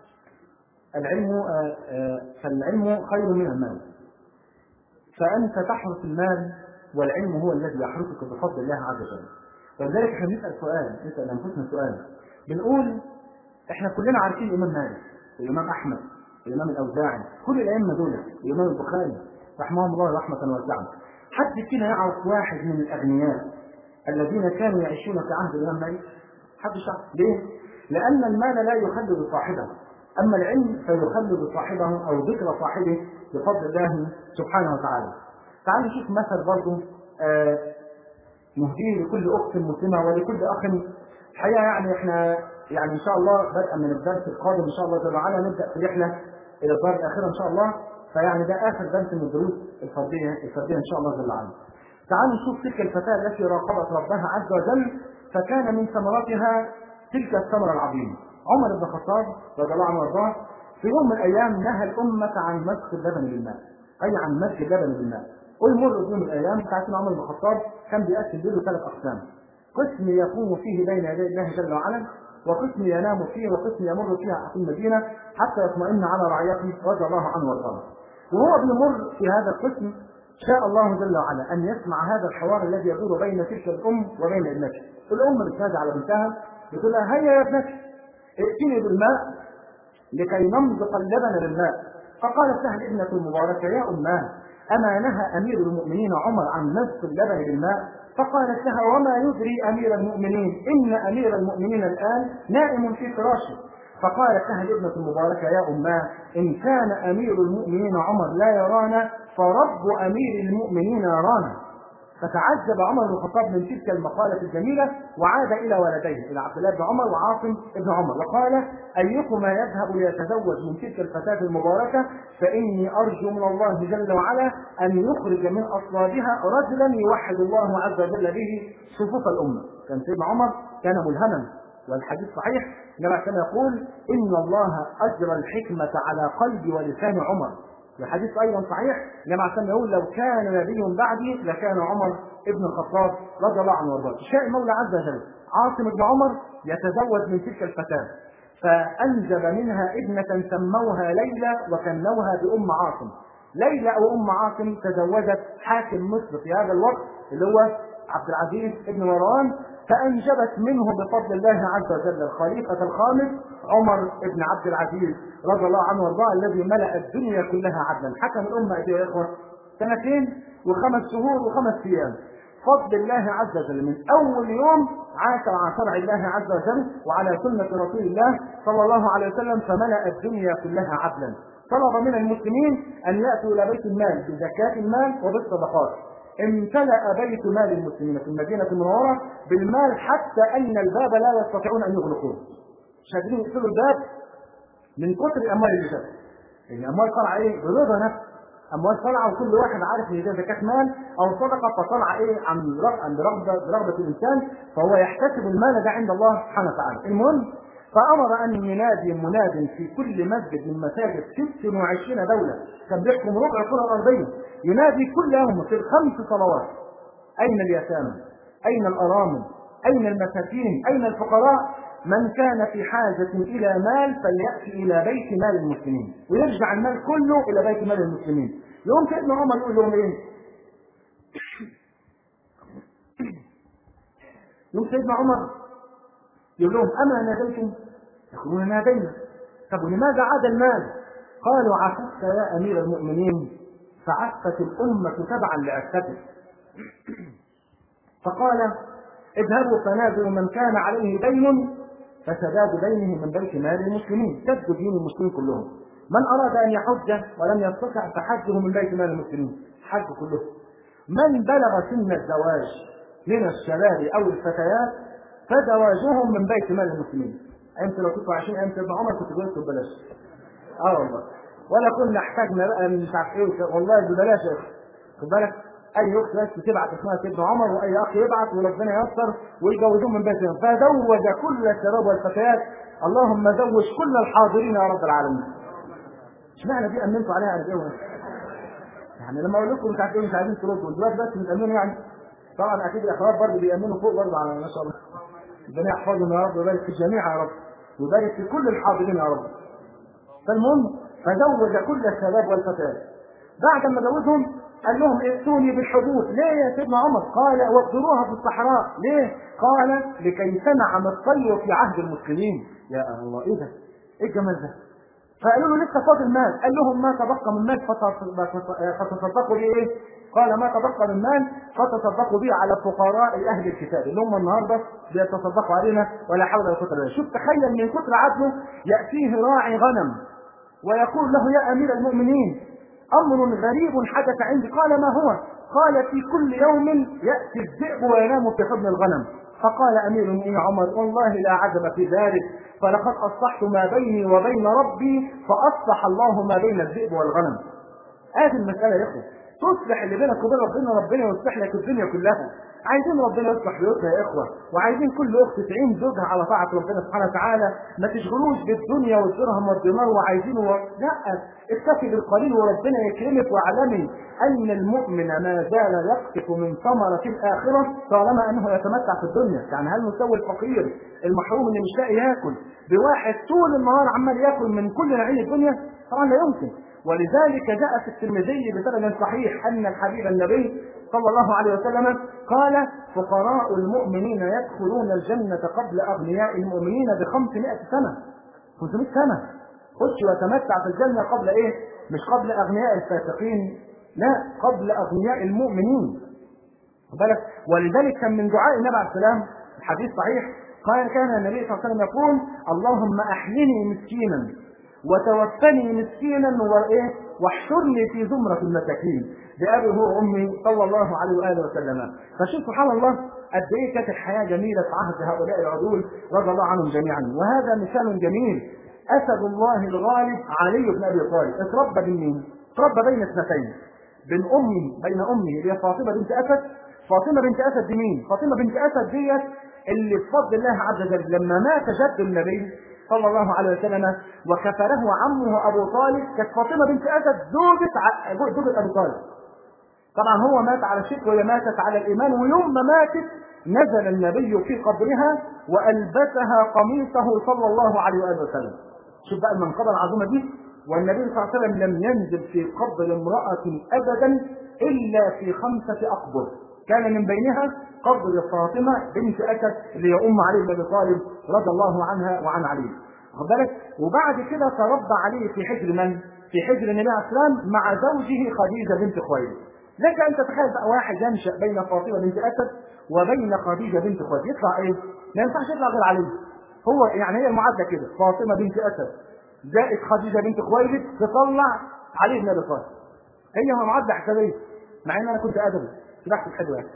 العلم آه فالعلم خير من المال. فأنت تحرس المال والعلم هو الذي يحرسك بفضل الله عز وجل. ولذلك احنا بنسأل سؤال نسأل أنفسنا سؤال بنقول احنا كلنا عارفين الإمام مالك والإمام أحمد والإمام الأوزاعي كل الأئمة دول الإمام البخاري رحمهم الله رحمة واسعة حد فينا يعرف واحد من الأغنياء الذين كانوا يعيشون في عهد الإمام مالك حد يعرف ليه؟ لأن المال لا يخلد صاحبه أما العلم فيخلد صاحبه أو ذكر صاحبه بفضل الله سبحانه وتعالى تعالوا نشوف مثل برضه آه نهديه لكل أخت مسلمة ولكل أخ الحقيقة يعني احنا يعني إن شاء الله بدءا من الدرس القادم إن شاء الله جل وعلا نبدأ في رحلة إلى الدار الآخرة إن شاء الله فيعني ده اخر درس من الدروس الفرديه الفرديه ان شاء الله جل وعلا. تعالوا نشوف تلك الفتاه التي راقبت ربها عز وجل فكان من ثمرتها تلك الثمره العظيمه. عمر بن الخطاب رضي الله عنه وارضاه في يوم من الايام نهى الامه عن مسك اللبن بالماء اي عن مسك اللبن بالماء. ويمر في يوم من الايام ساعتين عمر بن الخطاب كان بيأكل له ثلاث اقسام. قسم يقوم فيه بين يدي الله جل وعلا وقسم ينام فيه وقسم يمر فيها في المدينه حتى يطمئن على رعيته رضي الله عنه وارضاه. وهو بيمر في هذا القسم شاء الله جل وعلا ان يسمع هذا الحوار الذي يدور بين تلك الام وبين ابنتها. الام بتنادي على بنتها بتقول لها هيا يا ابنتي ائتني بالماء لكي نمزق اللبن بالماء. فقالت لها الابنه المباركه يا اماه اما نهى امير المؤمنين عمر عن مزق اللبن بالماء فقالت لها وما يدري امير المؤمنين ان امير المؤمنين الان نائم في فراشه فقالت لها الابنة المباركة يا أماه إن كان أمير المؤمنين عمر لا يرانا فرب أمير المؤمنين يرانا فتعجب عمر بن الخطاب من تلك المقالة الجميلة وعاد إلى ولديه إلى عبد الله بن عمر وعاصم بن عمر وقال أيكما يذهب ليتزوج من تلك الفتاة المباركة فإني أرجو من الله جل وعلا أن يخرج من أصلابها رجلا يوحد الله عز وجل به صفوف الأمة كان سيدنا عمر كان ملهما والحديث صحيح كما كان يقول ان الله اجرى الحكمه على قلب ولسان عمر الحديث ايضا صحيح كما كان يقول لو كان نبي بعدي لكان عمر ابن الخطاب رضي الله عنه وارضاه شاء المولى عز وجل عاصم بن عمر يتزوج من تلك الفتاه فانجب منها ابنه سموها ليلى وكنوها بام عاصم ليلى او ام عاصم تزوجت حاكم مصر في هذا الوقت اللي هو عبد العزيز بن مروان فأنجبت منه بفضل الله عز وجل الخليفة الخامس عمر بن عبد العزيز رضي الله عنه وارضاه الذي ملأ الدنيا كلها عدلا حكم الأمة أيها يا إخوة سنتين وخمس شهور وخمس أيام فضل الله عز وجل من أول يوم عاش على شرع الله عز وجل وعلى سنة رسول الله صلى الله عليه وسلم فملأ الدنيا كلها عدلا طلب من المسلمين أن يأتوا إلى بيت المال بزكاة المال وبالصدقات امتلأ بيت مال المسلمين في المدينة المنورة بالمال حتى أن الباب لا يستطيعون أن يغلقوه. مش قادرين يقفلوا الباب من كثر الأموال اللي جت. يعني أموال طالعة إيه؟ برضا نفس. أموال طالعة وكل واحد عارف إن ده زكاة مال أو صدقة فطالعة إيه عن عند رغبة برغبة الإنسان فهو يحتسب المال ده عند الله سبحانه وتعالى. المهم فأمر أن ينادي مناد في كل مسجد من مساجد 26 دولة كان بيحكم ربع الكرة الأرضية ينادي كل يوم في الخمس صلوات أين اليتامى؟ أين الأرامل؟ أين المساكين؟ أين الفقراء؟ من كان في حاجة إلى مال فليأتي إلى بيت مال المسلمين ويرجع المال كله إلى بيت مال المسلمين يوم سيدنا عمر يقول لهم إيه؟ يوم سيدنا عمر يقول لهم أما ناديتم يقولون انها دينة طب ولماذا عاد المال؟ قالوا عففت يا امير المؤمنين فعفت الامة تبعا لعفتك فقال اذهبوا فنادوا من كان عليه دين فسداد دينه من بيت مال المسلمين سد دين المسلمين كلهم من اراد ان يحج ولم يستطع فحجه من بيت مال المسلمين حج كلهم من بلغ سن الزواج من الشباب او الفتيات فزواجهم من بيت مال المسلمين انت لو كنتوا عايشين ايام سيدنا عمر كنت جوزت ببلاش اه والله ولا كنا احتاجنا بقى مش عارف ايه والله ببلاش يا اخي خد بالك اي اخت بس تبعت اسمها سيدنا عمر واي اخ يبعت وربنا ييسر ويجوزوهم من بيتهم فزوج كل الشباب والفتيات اللهم زوج كل الحاضرين يا رب العالمين اشمعنى دي امنتوا عليها قد ايه يعني لما اقول لكم مش عارف ايه مش عايزين تردوا دلوقتي بس بتامنوا يعني طبعا اكيد الاخوات برضه بيامنوا فوق برضه على ما شاء الله ربنا يحفظهم يا رب ويبارك في الجميع يا رب ويبارك في كل الحاضرين يا رب فالمهم فزوج كل الشباب والفتيات بعد ما زوجهم قال لهم ائتوني بالحدود ليه يا سيدنا عمر قال واقدروها في الصحراء ليه قال لكي تنعم الطير في عهد المسلمين يا الله ايه ده ايه الجمال ده فقالوا له لسه فاضل مال قال لهم ما تبقى من مال فتصدقوا به ايه قال ما تبقى من مال فتصدقوا به على فقراء اهل الكتاب اللي هم النهارده بيتصدقوا علينا ولا حول ولا قوه الا بالله شوف تخيل من كثر عدله ياتيه راعي غنم ويقول له يا امير المؤمنين امر غريب حدث عندي قال ما هو قال في كل يوم ياتي الذئب وينام في حضن الغنم فقال امير المؤمنين عمر والله لا عجب في ذلك فلقد اصلحت ما بيني وبين ربي فاصلح الله ما بين الذئب والغنم هذه المساله يا اخوه تصلح اللي بينك وبين ربنا ربنا يصلح لك الدنيا كلها عايزين ربنا يصلح بيوتنا يا اخوه وعايزين كل اخت تعين زوجها على طاعه ربنا سبحانه وتعالى ما تشغلوش بالدنيا والدرهم والدينار وعايزين و... لا اكتفي بالقليل وربنا يكرمك واعلمي ان المؤمن ما زال يقطف من ثمره الاخره طالما انه يتمتع في الدنيا يعني هل نسوي الفقير المحروم اللي مش لاقي ياكل بواحد طول النهار عمال ياكل من كل نعيم الدنيا طبعا لا يمكن ولذلك جاء في الترمذي بسند صحيح ان الحبيب النبي صلى الله عليه وسلم قال فقراء المؤمنين يدخلون الجنة قبل أغنياء المؤمنين بخمسمائة سنة 500 سنة خش وتمتع في الجنة قبل إيه؟ مش قبل أغنياء الفاسقين لا قبل أغنياء المؤمنين بالك ولذلك كان من دعاء النبي عليه السلام الحديث صحيح قال كان النبي صلى الله عليه وسلم يقول اللهم أحيني مسكينا وتوفني مسكينا وايه واحشرني في زمرة المساكين بأبي هو أمي صلى الله عليه وآله وسلم فشوف سبحان الله قد إيه كانت الحياة جميلة في عهد هؤلاء العدول رضي الله عنهم جميعا وهذا مثال جميل أسد الله الغالب علي بن أبي طالب اتربى بين مين؟ اتربى بين اثنتين بين أمي بين أمي اللي هي فاطمة بنت أسد فاطمة بنت أسد دي مين؟ فاطمة بنت أسد ديت اللي بفضل الله عز وجل لما مات جد النبي صلى الله عليه وسلم وكفره عمه ابو طالب كانت فاطمه بنت اسد زوجة زوجة ابو طالب. طبعا هو مات على الشرك وهي ماتت على الايمان ويوم ما ماتت نزل النبي في قبرها والبسها قميصه صلى الله عليه واله وسلم. شوف بقى المنقبه العظيمه دي والنبي صلى الله عليه وسلم لم ينزل في قبر امراه ابدا الا في خمسه اقبر. كان من بينها قبر فاطمة بنت أسد اللي هي أم علي بن أبي طالب رضي الله عنها وعن علي. واخد بالك؟ وبعد كده تربى علي في حجر من؟ في حجر النبي عليه السلام مع زوجه خديجة بنت خويلد. لك أن تتخيل بقى واحد ينشأ بين فاطمة بنت أسد وبين خديجة بنت خويلد، يطلع إيه؟ ما ينفعش يطلع غير علي. هو يعني هي المعادلة كده، فاطمة بنت أسد زائد خديجة بنت خويلد تطلع علي بن أبي طالب. هي معادلة حسابية. مع إن أنا كنت أدبي. سلاح الحلوة يعني.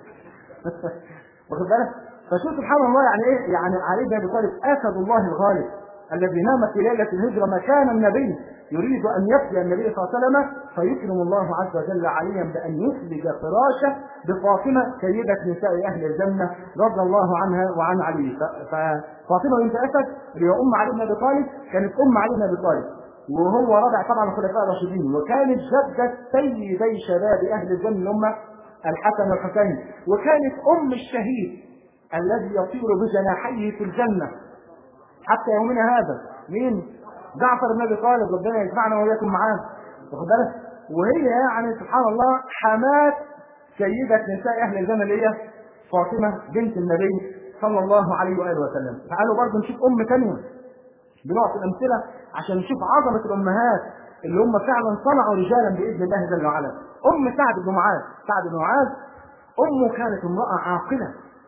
واخد بالك؟ فشوف سبحان الله يعني ايه؟ يعني علي بن ابي طالب اسد الله الغالب الذي نام في ليله الهجره مكان النبي يريد ان يفدي النبي صلى الله عليه وسلم فيكرم الله عز وجل عليا بان يثلج فراشه بفاطمه سيده نساء اهل الجنه رضي الله عنها وعن علي ففاطمه بنت اسد اللي هي ام علي بن ابي طالب كانت ام علي بن ابي طالب وهو رضع طبعا الخلفاء الراشدين وكانت جده سيدي شباب اهل الجنه اللي هم الحسن والحسين وكانت ام الشهيد الذي يطير بجناحيه في الجنه حتى يومنا هذا مين؟ جعفر بن ابي طالب ربنا يجمعنا واياكم معاه واخد بالك؟ وهي يعني سبحان الله حماة سيدة نساء أهل الجنة اللي هي فاطمة بنت النبي صلى الله عليه وآله وسلم. تعالوا برضه نشوف أم ثانية بنعطي الامثله عشان نشوف عظمه الامهات اللي هم فعلا صنعوا رجالا باذن الله جل وعلا ام سعد بن معاذ سعد بن معاذ امه كانت امراه عاقله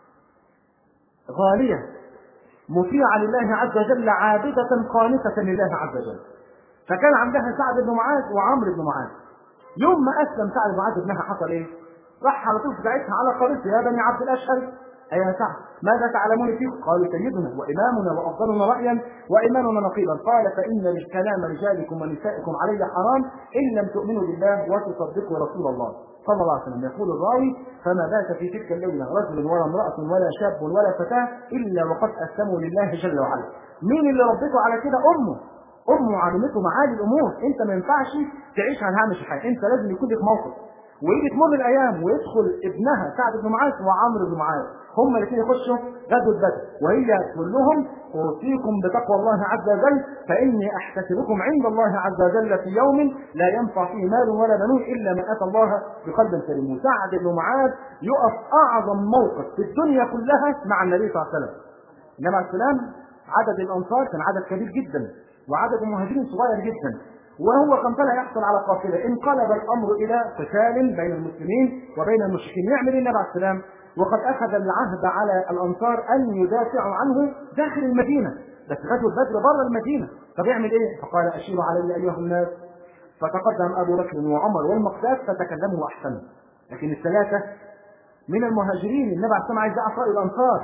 غاليه مطيعه لله عز وجل عابده قانته لله عز وجل فكان عندها سعد بن معاذ وعمرو بن معاذ يوم ما اسلم سعد بن معاذ ابنها حصل ايه؟ راح على طول ساعتها على قريته يا بني عبد الاشهر أي يا سعد ماذا تعلمون فيه؟ قالوا سيدنا وإمامنا وأفضلنا رأيا وإيماننا نقيبا قال فإن كلام رجالكم ونسائكم علي حرام إن لم تؤمنوا بالله وتصدقوا رسول الله صلى الله عليه وسلم يقول الراوي فما بات في تلك الليلة رجل ولا امرأة ولا شاب ولا فتاة إلا وقد أسلموا لله جل وعلا مين اللي ربته على كده أمه أمه علمته معالي الأمور أنت ما ينفعش تعيش على هامش الحياة أنت لازم يكون لك موقف ويجي تمر الايام ويدخل ابنها سعد بن معاذ وعمرو بن معاذ هما الاثنين يخشوا غزوه بدر وهي تقول لهم اوصيكم بتقوى الله عز وجل فاني احتسبكم عند الله عز وجل في يوم لا ينفع فيه مال ولا بنون الا من اتى الله بقلب سليم وسعد بن معاذ يقف اعظم موقف في الدنيا كلها مع النبي صلى الله عليه وسلم النبي عليه السلام عدد الانصار كان عدد كبير جدا وعدد المهاجرين صغير جدا وهو كان طلع يحصل على قافله انقلب الامر الى قتال بين المسلمين وبين المشركين يعمل ايه النبي عليه السلام وقد اخذ العهد على الانصار ان يدافعوا عنه داخل المدينه بس غزوه بدر بره المدينه طب يعمل ايه فقال اشيروا علي ايها الناس فتقدم ابو بكر وعمر والمقداد فتكلموا واحسنوا لكن الثلاثه من المهاجرين النبي عليه السلام عايز يعرف راي الانصار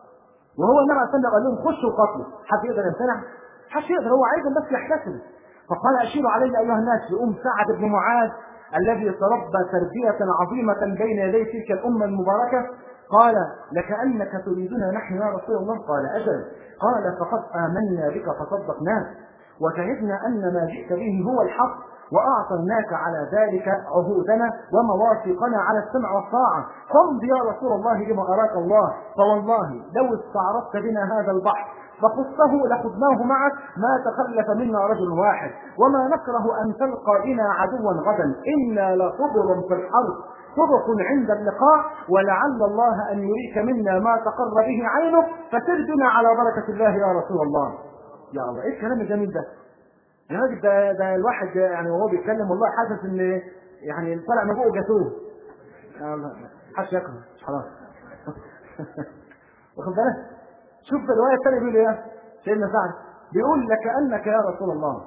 وهو النبي عليه السلام قال لهم خشوا قتلوا حد يقدر يمتنع؟ حد يقدر هو عايزهم بس يحتسبوا فقال أشيروا علي أيها الناس لأم سعد بن معاذ الذي تربى تربية عظيمة بين يدي تلك الأمة المباركة قال لكأنك تريدنا نحن يا رسول الله قال أجل قال فقد آمنا بك فصدقناك وشهدنا أن ما جئت به هو الحق وأعطيناك على ذلك عهودنا ومواثيقنا على السمع والطاعة فامض يا رسول الله لما أراك الله فوالله لو استعرضت بنا هذا البحر فقصه لخذناه معك ما تخلف منا رجل واحد وما نكره أن تلقى بنا عدوا غدا إنا لصبر في الحرب صدق عند اللقاء ولعل الله أن يريك منا ما تقر به عينك فسر بنا على بركة الله يا رسول الله يا الله ايه الكلام الجميل ده يا راجل ده ده الواحد يعني وهو بيتكلم والله حاسس ان يعني طلع من فوق جاتوه يا الله حدش يكره خلاص واخد بالك شوف الروايه الثانيه بيقول ايه سيدنا سعد بيقول لكانك يا رسول الله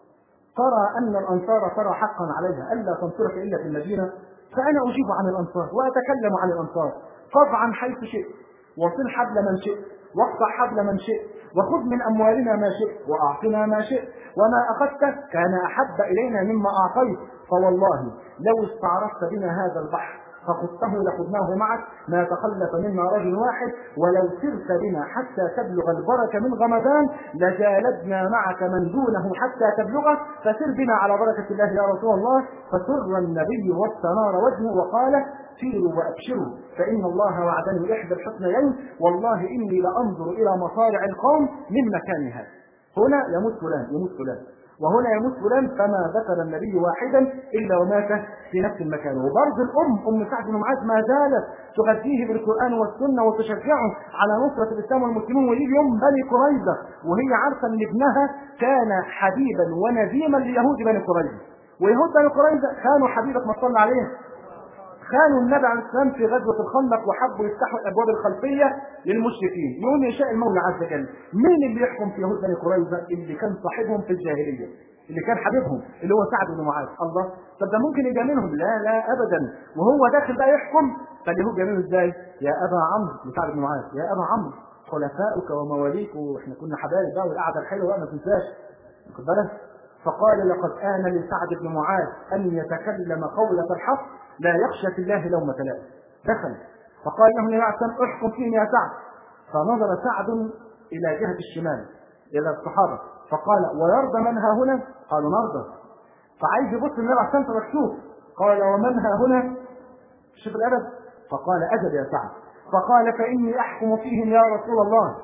ترى ان الانصار ترى حقا عليها الا تنصرك الا في المدينه فانا اجيب عن الانصار واتكلم عن الانصار طبعا حيث شئت وصل حبل من شئت واقطع حبل من شئت وخذ من اموالنا ما شئت واعطنا ما شئت وما اخذته كان احب الينا مما اعطيت فوالله لو استعرضت بنا هذا البحر فخذته لخذناه معك ما تخلف منا رجل واحد ولو سرت بنا حتى تبلغ البركة من غمدان لجالدنا معك من دونه حتى تبلغه فسر بنا على بركة الله يا رسول الله فسر النبي واستنار وجهه وقال سيروا وابشروا فان الله وعدني احدى الحسنيين والله اني لانظر الى مصارع القوم من مكان هذا هنا يموت فلان يموت فلان وهنا يموت فلان فما ذكر النبي واحدا الا ومات في نفس المكان وبرضه الام ام سعد بن معاذ ما زالت تغذيه بالقران والسنه وتشجعه على نصره الاسلام والمسلمين ويجي يوم بني قريظه وهي عارفه ان ابنها كان حبيبا ونديما ليهود بني قريظه ويهود بني قريظه كانوا حبيبك ما صلى عليه خانوا النبي عليه السلام في غزوة الخندق وحبوا يفتحوا الأبواب الخلفية للمشركين يقول يشاء المولى عز وجل مين اللي يحكم في يهود بني قريظة اللي كان صاحبهم في الجاهلية اللي كان حبيبهم اللي هو سعد بن معاذ الله طب ده ممكن يجي منهم لا لا ابدا وهو داخل بقى يحكم فاليهود جايين ازاي يا ابا عمرو سعد بن معاذ يا ابا عمرو خلفاؤك ومواليك واحنا كنا حبايب بقى والقعده الحلوه بقى ما تنساش واخد بالك فقال لقد آن لسعد بن معاذ أن يتكلم قولة الحق لا يخشى في الله لومة لائم دخل فقال له يا عسام احكم فيهم يا سعد فنظر سعد إلى جهة الشمال إلى الصحابة فقال ويرضى من ها هنا؟ قالوا نرضى فعايز يبص النبي عليه الصلاة مكشوف قال ومن ها هنا؟ شوف الأدب فقال أجل يا سعد فقال فإني أحكم فيهم يا رسول الله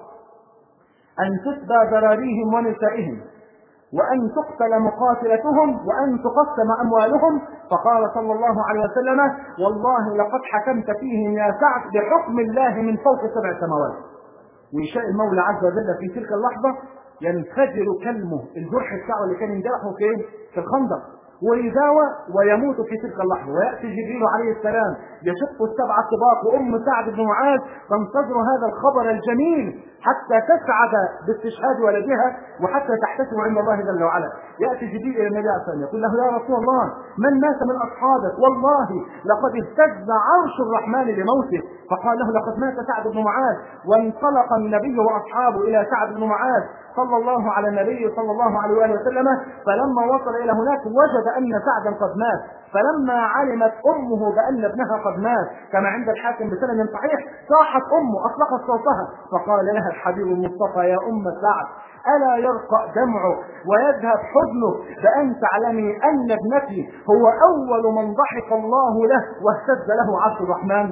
أن تتبى ذراريهم ونسائهم وأن تقتل مقاتلتهم وأن تقسم أموالهم فقال صلى الله عليه وسلم والله لقد حكمت فيهم يا سعد بحكم الله من فوق سبع سماوات ويشاء المولى عز وجل في تلك اللحظة ينفجر كلمه الجرح بتاعه اللي كان ينجرحه فين؟ في الخندق ويداوى ويموت في تلك اللحظه وياتي جبريل عليه السلام يشق السبع الطباق وام سعد بن معاذ تنتظر هذا الخبر الجميل حتى تسعد باستشهاد ولدها وحتى تحتسب عند الله جل وعلا ياتي جبريل الى النبي عليه الصلاه يقول له يا رسول الله من مات من اصحابك والله لقد اهتز عرش الرحمن لموته فقال له لقد مات سعد بن معاذ وانطلق النبي واصحابه الى سعد بن معاذ صلى الله على النبي صلى الله عليه واله وسلم فلما وصل الى هناك وجد ان سعدا قد مات فلما علمت امه بان ابنها قد مات كما عند الحاكم بسند صحيح صاحت امه اطلقت صوتها فقال لها الحبيب المصطفى يا ام سعد الا يرقى دمعك ويذهب حزنك بان تعلمي ان ابنتي هو اول من ضحك الله له واهتز له عرش الرحمن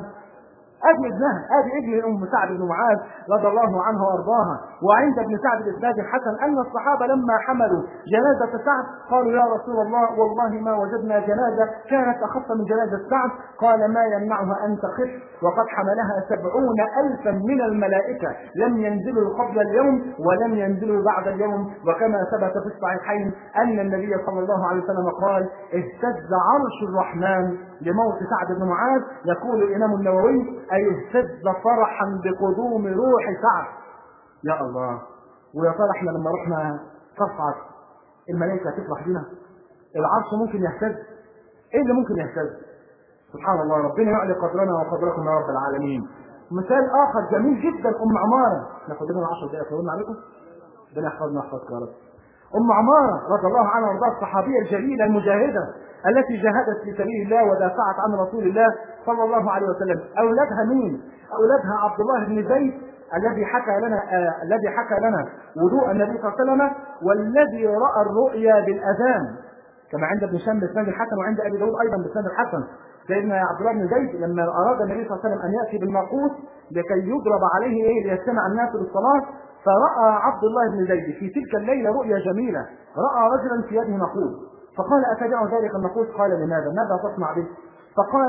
ادي ابنها ادي ابن ام سعد بن معاذ رضي الله عنها وارضاها وعند ابن سعد الاسناد الحسن ان الصحابه لما حملوا جنازه سعد قالوا يا رسول الله والله ما وجدنا جنازه كانت اخف من جنازه سعد قال ما يمنعها ان تخف وقد حملها سبعون الفا من الملائكه لم ينزلوا قبل اليوم ولم ينزلوا بعد اليوم وكما ثبت في الصحيحين ان النبي صلى الله عليه وسلم قال اهتز عرش الرحمن لموت سعد بن معاذ يقول الامام النووي أي اهتز فرحا بقدوم روح سعد يا الله ويا ترى احنا لما رحنا صفعت الملائكة تفرح بنا العرش ممكن يهتز ايه اللي ممكن يهتز سبحان الله ربنا يعلي قدرنا وقدركم يا رب العالمين مثال اخر جميل جدا ام عماره ناخد لنا 10 دقائق طولنا عليكم ربنا يحفظنا ويحفظك يا رب ام عماره رضي الله عنها وارضاها الصحابيه الجليله المجاهده التي جاهدت في سبيل الله ودافعت عن رسول الله صلى الله عليه وسلم اولادها مين اولادها عبد الله بن زيد الذي حكى لنا آه الذي حكى لنا وضوء النبي صلى الله عليه وسلم والذي راى الرؤيا بالاذان كما عند ابن هشام باسناد الحسن وعند ابي داود ايضا باسناد الحسن سيدنا عبد الله بن زيد لما اراد النبي صلى الله عليه وسلم ان ياتي بالماقوس لكي يضرب عليه ايه ليستمع الناس للصلاه فراى عبد الله بن زيد في تلك الليله رؤيا جميله راى رجلا في يده نقود فقال اتبع ذلك النقود قال لماذا ماذا تصنع به فقال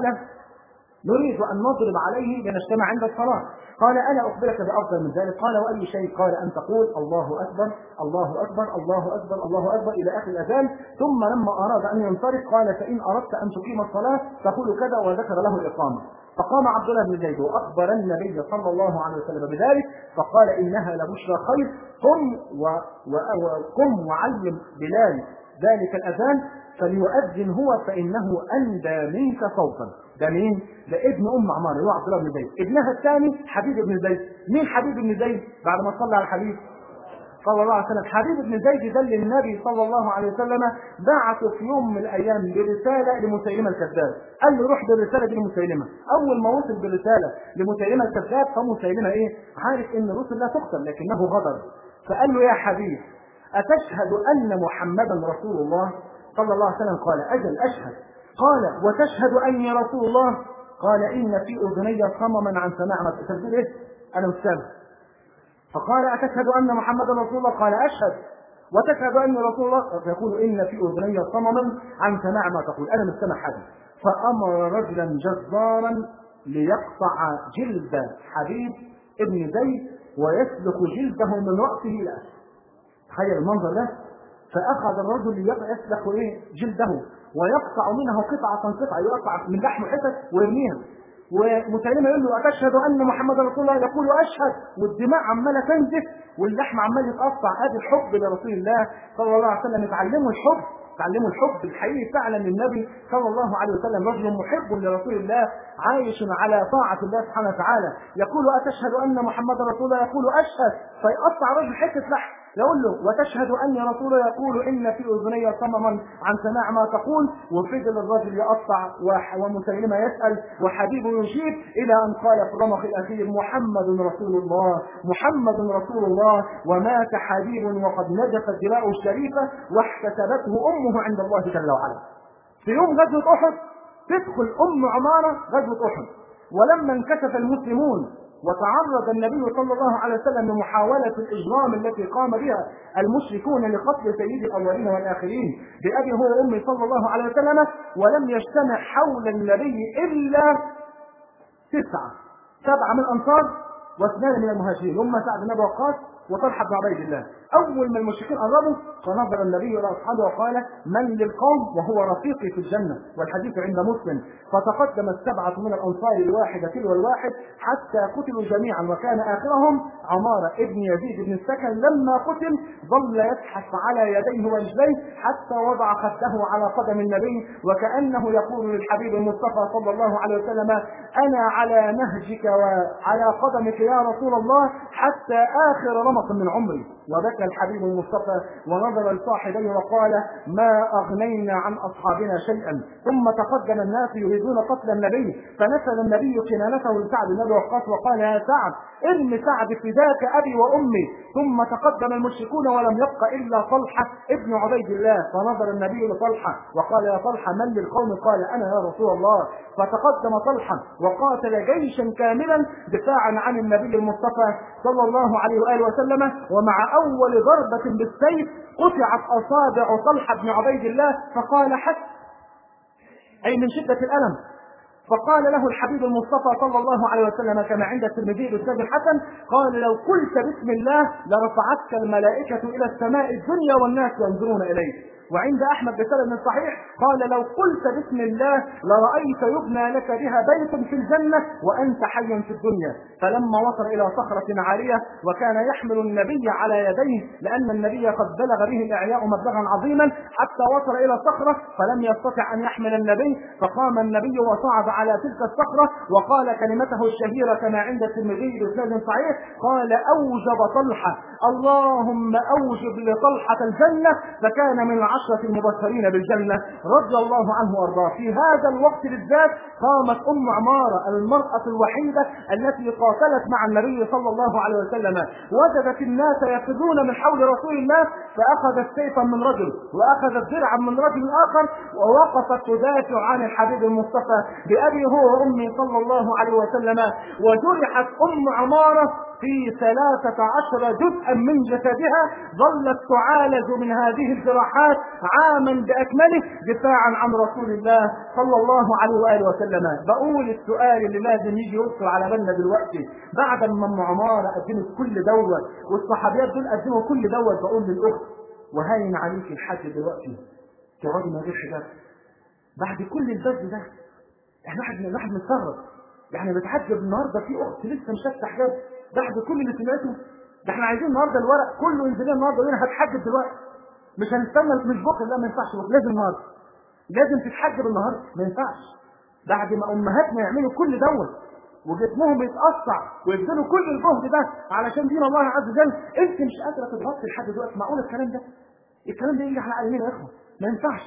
نريد ان نضرب عليه لنجتمع عند الصلاه قال الا اخبرك بافضل من ذلك قال واي شيء قال ان تقول الله اكبر الله اكبر الله اكبر الله اكبر الى اخر الاذان ثم لما اراد ان ينصرف قال فان اردت ان تقيم الصلاه تقول كذا وذكر له الاقامه فقام عبد الله بن زيد واخبر النبي صلى الله عليه وسلم بذلك فقال انها لبشرى خير قم و... و... قم وعلم بلال ذلك الاذان فليؤذن هو فانه اندى منك صوتا ده مين؟ ده ابن ام عمار اللي هو عبد الله بن زيد ابنها الثاني حبيب بن زيد مين حبيب بن زيد بعد ما صلى على الحبيب صلى الله عليه وسلم حبيب بن زيد ده اللي النبي صلى الله عليه وسلم بعثه في يوم من الايام برساله لمسيلمه الكذاب قال له روح بالرساله دي لمسيلمه اول ما وصل بالرساله لمسيلمه الكذاب فمسيلمه ايه عارف ان الرسل لا تقتل لكنه غدر فقال له يا حبيب اتشهد ان محمدا رسول الله صلى الله عليه وسلم قال اجل اشهد قال وتشهد اني رسول الله قال ان في اذني صمما عن سماع ما تقول ايه انا مش سامع فقال أتشهد أن محمدا رسول الله قال أشهد وتشهد أني رسول الله فيقول إن في أذني صمما عن سماع ما تقول أنا مش سامع حاجة فأمر رجلا جزارا ليقطع جلد حبيب ابن زيد ويسلك جلده من رأسه إلى أسفل تخيل المنظر ده فأخذ الرجل يسلك إيه جلده ويقطع منه قطعة قطعة يقطع من لحم حتت ويرميها ومسيلمة يقول له أتشهد أن محمد رسول الله يقول أشهد والدماء عمالة تنزف واللحم عمال يتقطع هذا الحب لرسول الله صلى الله عليه وسلم اتعلموا الحب تعلموا الحب الحقيقي فعلا للنبي صلى الله عليه وسلم رجل محب لرسول الله عايش على طاعة الله سبحانه وتعالى يقول أتشهد أن محمد رسول الله يقول أشهد فيقطع رجل حتة لحم يقول له وتشهد أني رسول يقول إن في أذني صمما عن سماع ما تقول وفضل الرجل يقطع ومسيلمة يسأل وحبيبه يجيب إلى أن قال في الرمق الأخير محمد رسول الله محمد رسول الله ومات حبيب وقد نجفت دماؤه الشريفة واحتسبته أمه عند الله جل وعلا في يوم غزوة أحد تدخل أم عمارة غزوة أحد ولما انكشف المسلمون وتعرض النبي صلى الله عليه وسلم لمحاولة الإجرام التي قام بها المشركون لقتل سيد الأولين والآخرين بأبي هو وأمي صلى الله عليه وسلم ولم يجتمع حول النبي إلا تسعة سبعة من الأنصار واثنان من المهاجرين هم سعد بن أبي وقاص وطلحه بن عبيد الله اول ما المشركين قربوا فنظر النبي الى اصحابه وقال من للقوم وهو رفيقي في الجنه والحديث عند مسلم فتقدم السبعه من الانصار الواحد تلو الواحد حتى قتلوا جميعا وكان اخرهم عماره ابن يزيد بن السكن لما قتل ظل يزحف على يديه ورجليه حتى وضع خده على قدم النبي وكانه يقول للحبيب المصطفى صلى الله عليه وسلم انا على نهجك وعلى قدمك يا رسول الله حتى اخر رمق من عمري وبكى الحبيب المصطفى ونظر لصاحبيه وقال ما اغنينا عن اصحابنا شيئا ثم تقدم الناس يريدون قتل النبي فنسل النبي كنانته لسعد بن ابي وقاص وقال يا سعد ارم سعد فداك ابي وامي ثم تقدم المشركون ولم يبق الا طلحه ابن عبيد الله فنظر النبي لطلحه وقال يا طلحه من للقوم قال انا يا رسول الله فتقدم طلحه وقاتل جيشا كاملا دفاعا عن النبي المصطفى صلى الله عليه واله وسلم ومع اول ضربه بالسيف قطعت اصابع طلحه بن عبيد الله فقال حس اي من شده الالم فقال له الحبيب المصطفى صلى الله عليه وسلم كما عند الترمذي الاستاذ الحسن قال لو قلت بسم الله لرفعتك الملائكه الى السماء الدنيا والناس ينظرون اليك وعند احمد بسند صحيح قال لو قلت بسم الله لرايت يبنى لك بها بيت في الجنه وانت حي في الدنيا فلما وصل الى صخره عاليه وكان يحمل النبي على يديه لان النبي قد بلغ به الاعياء مبلغا عظيما حتى وصل الى الصخره فلم يستطع ان يحمل النبي فقام النبي وصعد على تلك الصخره وقال كلمته الشهيره كما عند الترمذي باسناد صحيح قال اوجب طلحه اللهم اوجب لطلحه الجنه فكان من العشرة المبشرين بالجنة رضي الله عنه وارضاه في هذا الوقت بالذات قامت أم عمارة المرأة الوحيدة التي قاتلت مع النبي صلى الله عليه وسلم وجدت الناس يفرون من حول رسول الله فأخذت سيفا من رجل وأخذت درعا من رجل آخر ووقفت تدافع عن الحبيب المصطفى بأبي هو وأمي صلى الله عليه وسلم وجرحت أم عمارة في ثلاثة عشر جزءا من جسدها ظلت تعالج من هذه الجراحات عاما بأكمله دفاعا عن رسول الله صلى الله عليه وآله وسلم بقول السؤال اللي لازم يجي يوصل على بالنا دلوقتي بعد ما ام عمارة قدمت كل دوت والصحابيات دول قدموا كل دوت بقول للأخت وهاين عليك الحاج دلوقتي تقعدي من غير حجاب بعد كل البذل ده احنا واحد الواحد مستغرب يعني بتحجب النهارده في اخت لسه مش لابسه حجاب بعد كل اللي سمعته ده احنا عايزين النهارده الورق كله ينزل لنا النهارده ويقول هتحجب دلوقتي مش هنستنى مش بكره لا ما ينفعش بكره لازم النهارده لازم تتحجب النهارده ما ينفعش بعد ما امهاتنا يعملوا كل دوت وجسمهم يتقطع ويبذلوا كل الجهد ده علشان دين الله عز وجل انت مش قادره تتغطي لحد دلوقتي معقول الكلام ده الكلام ده يجي على عينينا يا اخوه ما ينفعش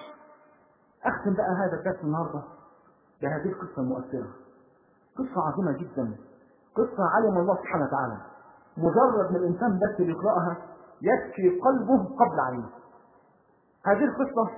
اختم بقى هذا الدرس النهارده بهذه القصه المؤثره قصه عظيمه جدا قصة علم الله سبحانه وتعالى مجرد ما الإنسان بس بيقرأها يكفي قلبه قبل عينه هذه القصة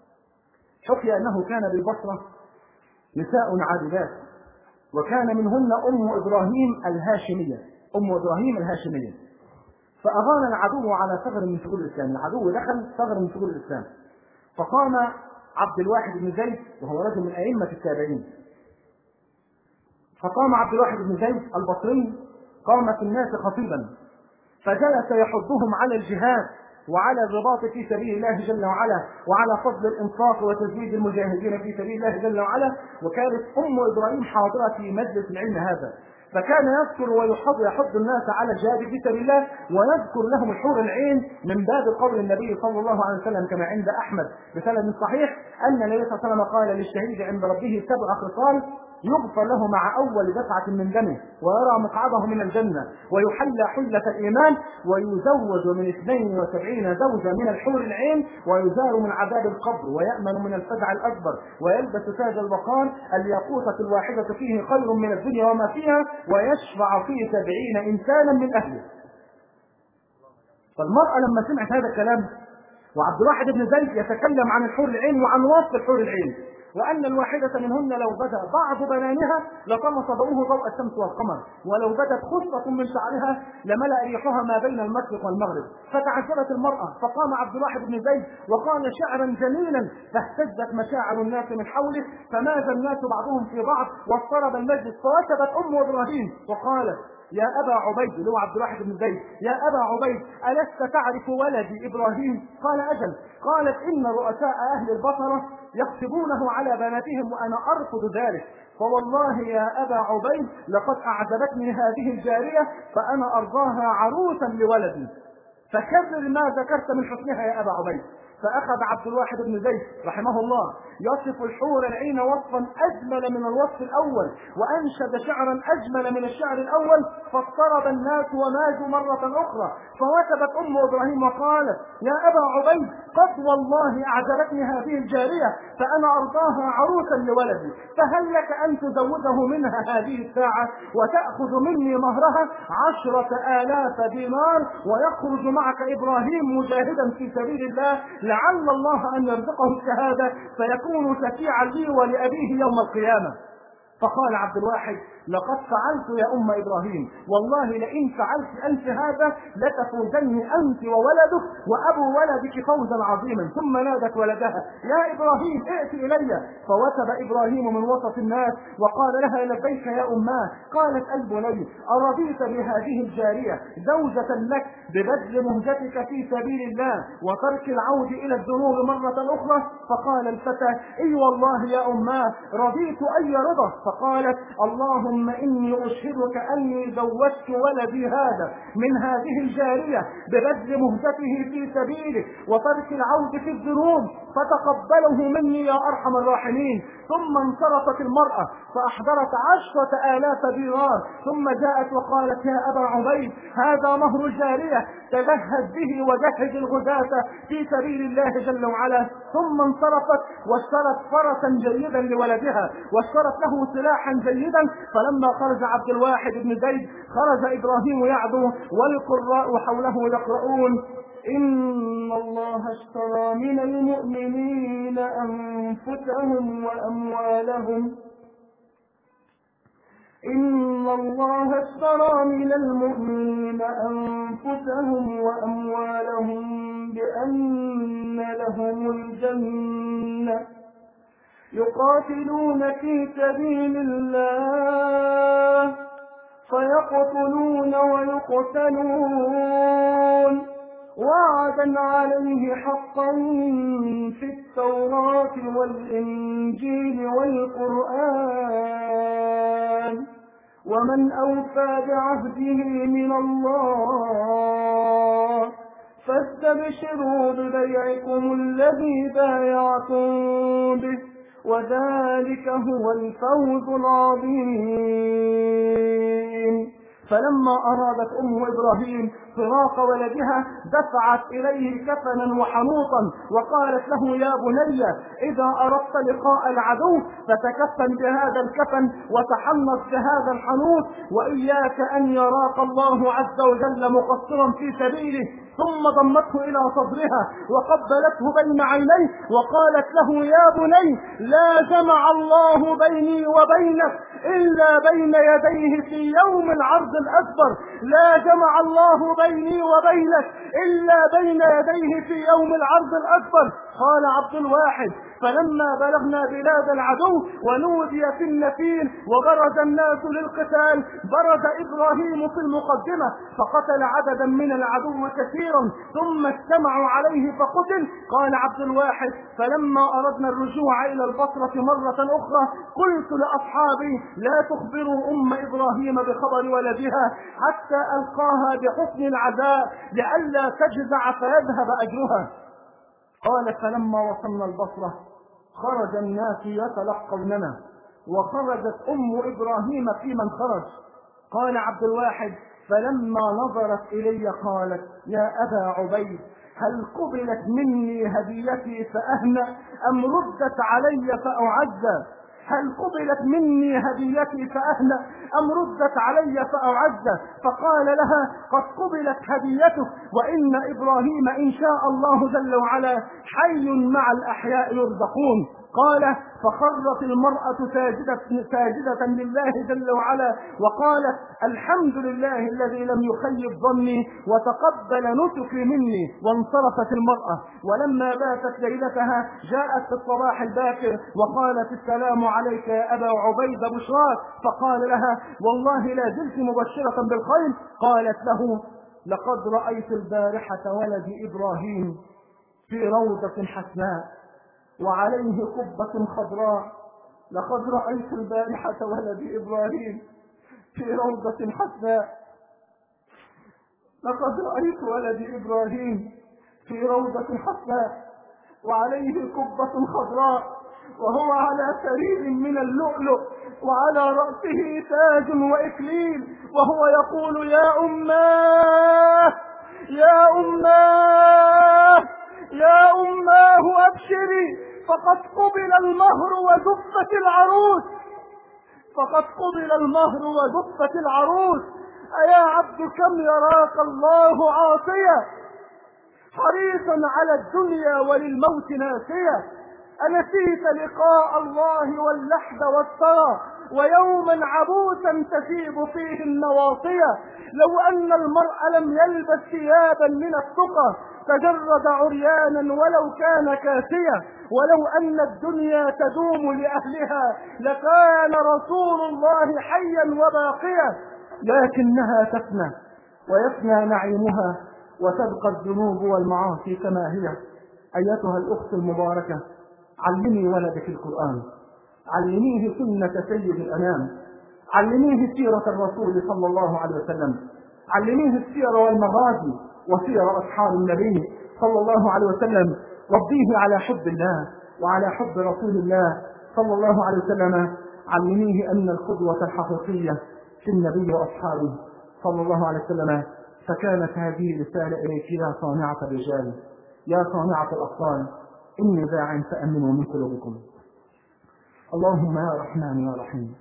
حكي أنه كان بالبصرة نساء عابدات وكان منهن أم إبراهيم الهاشمية أم إبراهيم الهاشمية فأغان العدو على ثغر من ثغور الإسلام العدو دخل ثغر من ثغور الإسلام فقام عبد الواحد بن زيد وهو رجل من أئمة التابعين فقام عبد الواحد بن زيد البصري قام في الناس خطيبا فجلس يحضهم على الجهاد وعلى الرباط في سبيل الله جل وعلا وعلى فضل الانفاق وتزويد المجاهدين في سبيل الله جل وعلا وكانت ام ابراهيم حاضره في مجلس العلم هذا فكان يذكر ويحض يحض الناس على الجهاد في سبيل الله ويذكر لهم الحور العين من باب قول النبي صلى الله عليه وسلم كما عند احمد بسند صحيح ان النبي صلى الله عليه وسلم قال للشهيد عند ربه سبع خصال يغفر له مع أول دفعة من دمه ويرى مقعده من الجنة ويحلى حلة الإيمان ويزوج من 72 زوجة من الحور العين ويزار من عذاب القبر ويأمن من الفزع الأكبر ويلبس تاج الوقار الياقوتة الواحدة فيه خير من الدنيا وما فيها ويشفع في سبعين إنسانا من أهله فالمرأة لما سمعت هذا الكلام وعبد الواحد بن زيد يتكلم عن الحور العين وعن وصف الحور العين وأن الواحدة منهن لو بدا بعض بنانها لطمس ضوءه ضوء الشمس والقمر ولو بدت خصلة من شعرها لملأ ريحها ما بين المشرق والمغرب فتعجبت المرأة فقام عبد الواحد بن زيد وقال شعرا جميلا فاهتزت مشاعر الناس من حوله فماز الناس بعضهم في بعض واضطرب المجلس فوثبت أم إبراهيم وقالت يا ابا عبيد اللي هو عبد الواحد بن زيد يا ابا عبيد الست تعرف ولدي ابراهيم قال اجل قالت ان رؤساء اهل البصره يخطبونه على بناتهم وانا ارفض ذلك فوالله يا ابا عبيد لقد اعجبتني هذه الجاريه فانا ارضاها عروسا لولدي فكرر ما ذكرت من حسنها يا ابا عبيد فاخذ عبد الواحد بن زيد رحمه الله يصف الحور العين وصفا اجمل من الوصف الاول وانشد شعرا اجمل من الشعر الاول فاضطرب الناس وماجوا مره اخرى فوثبت ام ابراهيم وقالت يا ابا عبيد قد والله اعجبتني هذه الجاريه فانا ارضاها عروسا لولدي فهل لك ان تزوجه منها هذه الساعه وتاخذ مني مهرها عشره الاف دينار ويخرج معك ابراهيم مجاهدا في سبيل الله لعل الله ان يرزقه الشهاده فيكون شفيعا لي ولابيه يوم القيامه فقال عبد الواحد لقد فعلت يا ام ابراهيم والله لئن فعلت انت هذا لتفوزن انت وولدك وابو ولدك فوزا عظيما ثم نادت ولدها يا ابراهيم ائت الي فوثب ابراهيم من وسط الناس وقال لها لبيك يا اماه قالت اي بني ارضيت بهذه الجاريه زوجه لك ببذل مهجتك في سبيل الله وترك العود الى الذنوب مره اخرى فقال الفتى اي والله يا اماه رضيت اي رضا فقالت اللهم إني أشهدك أني زوجت ولدي هذا من هذه الجارية ببذل مهجته في سبيلك وترك العود في الذنوب فتقبله مني يا أرحم الراحمين ثم انصرفت المرأة فأحضرت عشرة آلاف دينار ثم جاءت وقالت يا أبا عبيد هذا مهر الجارية تجهز به وجهز الغداة في سبيل الله جل وعلا ثم انصرفت واشترت فرسا جيدا لولدها واشترت له سلاحا جيدا فلما خرج عبد الواحد بن زيد خرج ابراهيم يعدو والقراء حوله يقرؤون إن الله اشترى من المؤمنين أنفسهم وأموالهم إن الله اشترى من المؤمنين أنفسهم وأموالهم بأن لهم الجنة يقاتلون في سبيل الله فيقتلون ويقتلون وعدا عليه حقا في التوراة والإنجيل والقرآن ومن أوفى بعهده من الله فاستبشروا ببيعكم الذي بايعتم به وذلك هو الفوز العظيم فلما أرادت أم إبراهيم فراق ولدها دفعت إليه كفنا وحنوطا وقالت له يا بني إذا أردت لقاء العدو فتكفن بهذا الكفن وتحنط بهذا الحنوط وإياك أن يراك الله عز وجل مقصرا في سبيله ثم ضمته إلى صدرها وقبلته بين عينيه وقالت له يا بني لا جمع الله بيني وبينك إلا بين يديه في يوم العرض الأكبر لا جمع الله بيني وبينك إلا بين يديه في يوم العرض الأكبر قال عبد الواحد فلما بلغنا بلاد العدو ونودي في النفير وبرز الناس للقتال برز إبراهيم في المقدمة فقتل عددا من العدو كثيرا ثم اجتمعوا عليه فقتل قال عبد الواحد فلما أردنا الرجوع إلى البصرة مرة أخرى قلت لأصحابي لا تخبروا أم إبراهيم بخبر ولدها حتى ألقاها بحسن العزاء لئلا تجزع فيذهب أجرها قال فلما وصلنا البصرة خرج الناس يتلقوننا وخرجت أم إبراهيم في من خرج قال عبد الواحد فلما نظرت إلي قالت يا أبا عبيد هل قبلت مني هديتي فأهنأ أم ردت علي فأعزى هل قبلت مني هديتي فأهنأ أم ردت علي فأعز فقال لها قد قبلت هديتك وإن إبراهيم إن شاء الله جل وعلا حي مع الأحياء يرزقون قال فخرت المرأة ساجدة, ساجدة لله جل وعلا وقالت الحمد لله الذي لم يخيب ظني وتقبل نسكي مني وانصرفت المرأة ولما باتت ليلتها جاءت في الصباح الباكر وقالت السلام عليك يا أبا عبيدة بشراك فقال لها والله لا زلت مبشرة بالخير قالت له لقد رأيت البارحة ولد إبراهيم في روضة حسناء وعليه قبة خضراء لقد رأيت البارحة ولد إبراهيم في روضة حسناء لقد رأيت ولد إبراهيم في روضة حسناء وعليه قبة خضراء وهو على سرير من اللؤلؤ وعلى رأسه تاج وإكليل وهو يقول يا أماه يا أماه يا أماه أبشري فقد قبل المهر وزفت العروس فقد قبل المهر وزفت العروس أيا عبد كم يراك الله عاصيا حريصا على الدنيا وللموت ناسيا أنسيت لقاء الله واللحد والثرى ويوما عبوسا تشيب فيه النواصية لو أن المرء لم يلبس ثيابا من التقى تجرد عريانا ولو كان كاسيا ولو أن الدنيا تدوم لأهلها لكان رسول الله حيا وباقيا لكنها تفنى ويفنى نعيمها وتبقى الذنوب والمعاصي كما هي أيتها الأخت المباركة علمي ولدك القرآن علميه سنة سيد الأنام علميه سيرة الرسول صلى الله عليه وسلم علميه السير والمغازي وسير أصحاب النبي صلى الله عليه وسلم ربيه على حب الله وعلى حب رسول الله صلى الله عليه وسلم علميه أن القدوة الحقيقية في النبي وأصحابه صلى الله عليه وسلم فكانت هذه رسالة إليك يا صانعة الرجال يا صانعة الأطفال إني داع فأمنوا من قلوبكم اللهم يا رحمن يا رحيم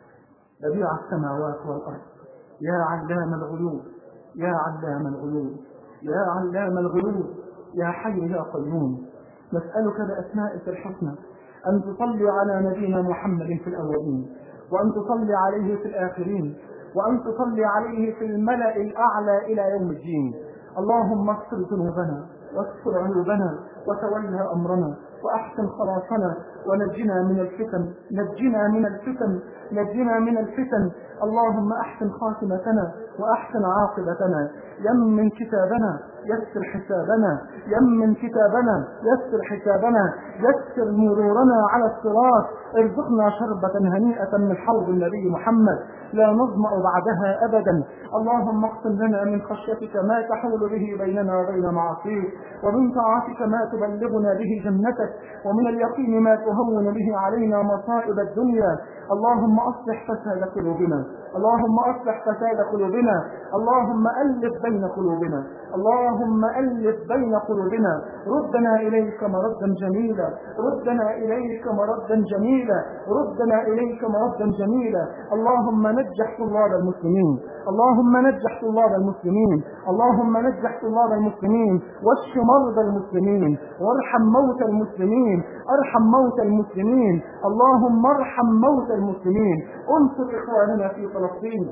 بديع السماوات والأرض يا علام الغيوب يا علام الغيوب يا علام الغيوب يا حي يا قيوم نسألك بأسمائك الحسنى أن تصلي على نبينا محمد في الأولين وأن تصلي عليه في الآخرين وأن تصلي عليه في الملأ الأعلى إلى يوم الدين اللهم اغفر ذنوبنا واستر عيوبنا وتولى أمرنا وأحسن خلاصنا ونجنا من الفتن نجنا من الفتن نجنا من الفتن اللهم أحسن خاتمتنا وأحسن عاقبتنا يمن كتابنا يسر حسابنا يمن كتابنا يسر حسابنا يسر مرورنا على الصراط ارزقنا شربة هنيئة من حوض النبي محمد لا نظمأ بعدها أبدا اللهم اقسم لنا من خشيتك ما تحول به بيننا وبين معاصيك ومن طاعتك ما تبلغنا به جنتك ومن اليقين ما تهون به علينا مصائب الدنيا اللهم أصلح فساد قلوبنا اللهم أصلح فساد قلوبنا اللهم ألف بين قلوبنا اللهم ألف بين قلوبنا ردنا إليك مردا جميلا ردنا إليك مردا جميلا ردنا إليك مردا جميلا اللهم نجح طلاب المسلمين اللهم نجح طلاب المسلمين اللهم نجح طلاب المسلمين واشف مرضى المسلمين وارحم موتى المسلمين ارحم موتى المسلمين اللهم ارحم موتى المسلمين انصر اخواننا في فلسطين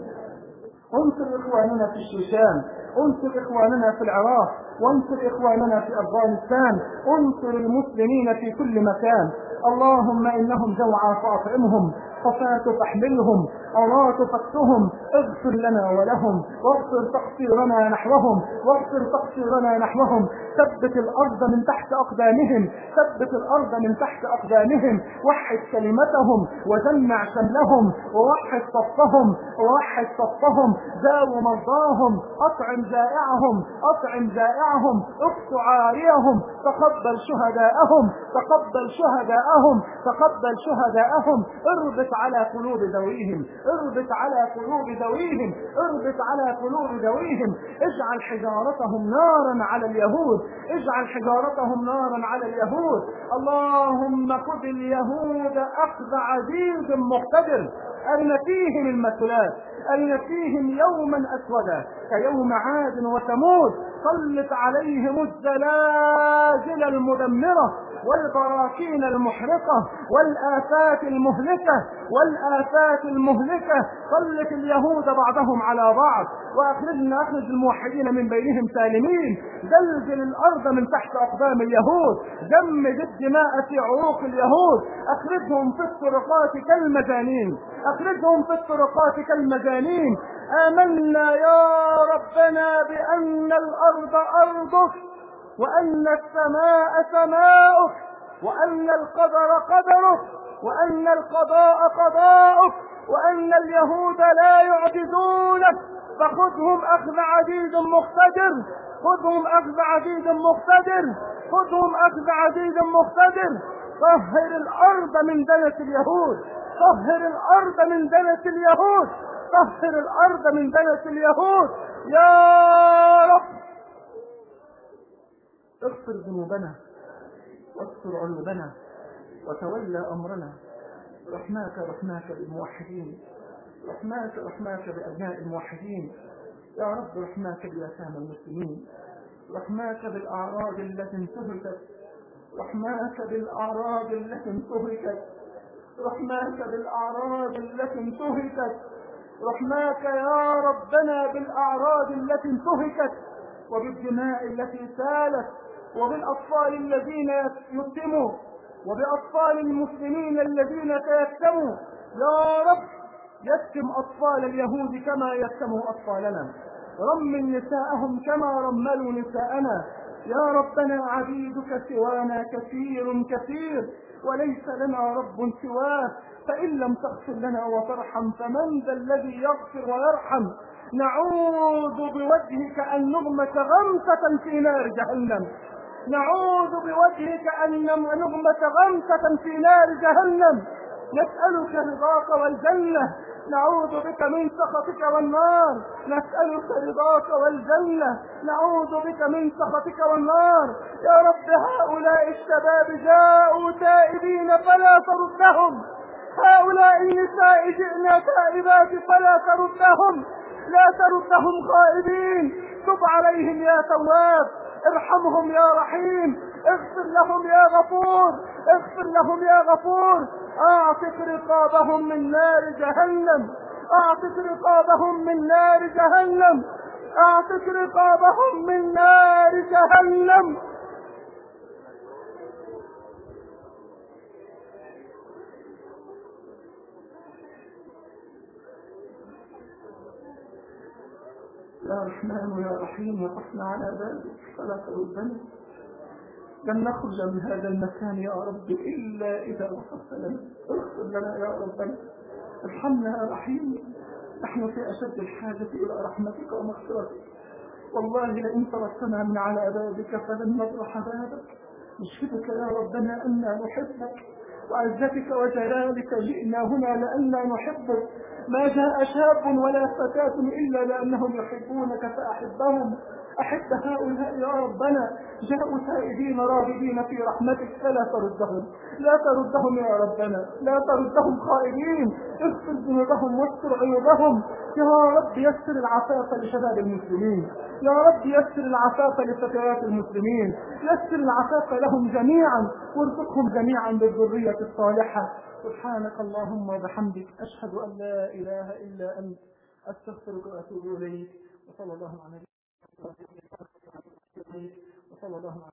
انصر اخواننا في الشيشان انصر اخواننا في العراق وانصر اخواننا في افغانستان انصر المسلمين في كل مكان اللهم انهم جوعى فاطعمهم خفاة فاحملهم أرات فقتهم اغفر لنا ولهم واغفر تقصيرنا نحوهم واغفر تقصيرنا نحوهم ثبت الأرض من تحت أقدامهم ثبت الأرض من تحت أقدامهم وحد كلمتهم وجمع شملهم ووحد صفهم ووحد صفهم داو مرضاهم أطعم جائعهم أطعم جائعهم اقص عاريهم تقبل شهداءهم تقبل شهداءهم تقبل شهداءهم اربط على قلوب ذويهم اربط على قلوب ذويهم اربط على قلوب ذويهم اجعل حجارتهم نارا على اليهود اجعل حجارتهم نارا على اليهود اللهم خذ اليهود اخذ عزيز مقتدر أرن فيهم المثلات أرن فيهم يوما أسودا كيوم عاد وثمود سلط عليهم الزلازل المدمرة والبراكين المحرقة والآفات المهلكة والآفات المهلكة سلط اليهود بعضهم على بعض وأخرجنا أخرج الموحدين من بينهم سالمين زلزل الأرض من تحت أقدام اليهود جمد الدماء في عروق اليهود أخرجهم في الطرقات كالمجانين أخرجهم في الطرقات كالمجانين آمنا يا ربنا بأن الأرض أرضك وأن السماء سماؤك وأن القدر قدرك وأن القضاء قضاؤك وأن اليهود لا يعجزونك فخذهم أخذ عزيز مقتدر خذهم أخذ عزيز مقتدر خذهم أخذ عزيز مقتدر طهر الأرض من دنس اليهود طهر الأرض من دنس اليهود طهر الأرض من دنس اليهود يا رب اغفر ذنوبنا واستر عيوبنا وتولى أمرنا رحماك رحماك بالموحدين رحماك رحماك بأبناء الموحدين يا رب رحماك بيتامى المسلمين رحماك بالأعراض التي انتهكت رحماك بالأعراض التي انتهكت رحماك بالأعراض التي انتهكت رحماك يا ربنا بالأعراض التي انتهكت وبالدماء التي سالت وبالأطفال الذين يتموا وبأطفال المسلمين الذين تيتموا يا رب يتم أطفال اليهود كما يتموا أطفالنا رمل نساءهم كما رملوا نساءنا يا ربنا عبيدك سوانا كثير كثير وليس لنا رب سواك فإن لم تغفر لنا وترحم فمن ذا الذي يغفر ويرحم نعوذ بوجهك أن نغمس غمسة في نار جهنم نعوذ بوجهك أن نغمس غمسة في نار جهنم نسألك رضاك والجنة نعوذ بك من سخطك والنار نسألك رضاك والجنة نعوذ بك من سخطك والنار يا رب هؤلاء الشباب جاءوا تائبين فلا تردهم هؤلاء النساء جئنا تائبات فلا تردهم لا تردهم خائبين تب عليهم يا تواب ارحمهم يا رحيم اغفر لهم يا غفور اغفر لهم يا غفور اعتق رقابهم من نار جهنم اعتق رقابهم من نار جهنم اعتق رقابهم من نار جهنم يا رحمن يا رحيم وقفنا على بابك فلا تردنا لن نخرج من هذا المكان يا رب إلا إذا غفرت لنا اغفر لنا يا ربنا ارحمنا يا رحيم نحن في أشد الحاجة إلى رحمتك ومغفرتك والله لئن تركتنا من على بابك فلن نبرح بابك نشهدك يا ربنا أنا نحبك وعزتك وجلالك جئنا هنا لأننا نحبك ما جاء شاب ولا فتاة إلا لأنهم يحبونك فأحبهم أحب هؤلاء يا ربنا جاءوا تائبين راغبين في رحمتك فلا تردهم لا تردهم يا ربنا لا تردهم خائبين اغفر ذنوبهم واستر عيوبهم يا رب يسر العفاف لشباب المسلمين يا رب يسر العفاف لفتيات المسلمين يسر العفاف لهم جميعا وارزقهم جميعا بالذرية الصالحة سبحانك اللهم وبحمدك أشهد أن لا إله إلا أنت أستغفرك وأتوب إليك وصلى الله على نبينا وصلى الله على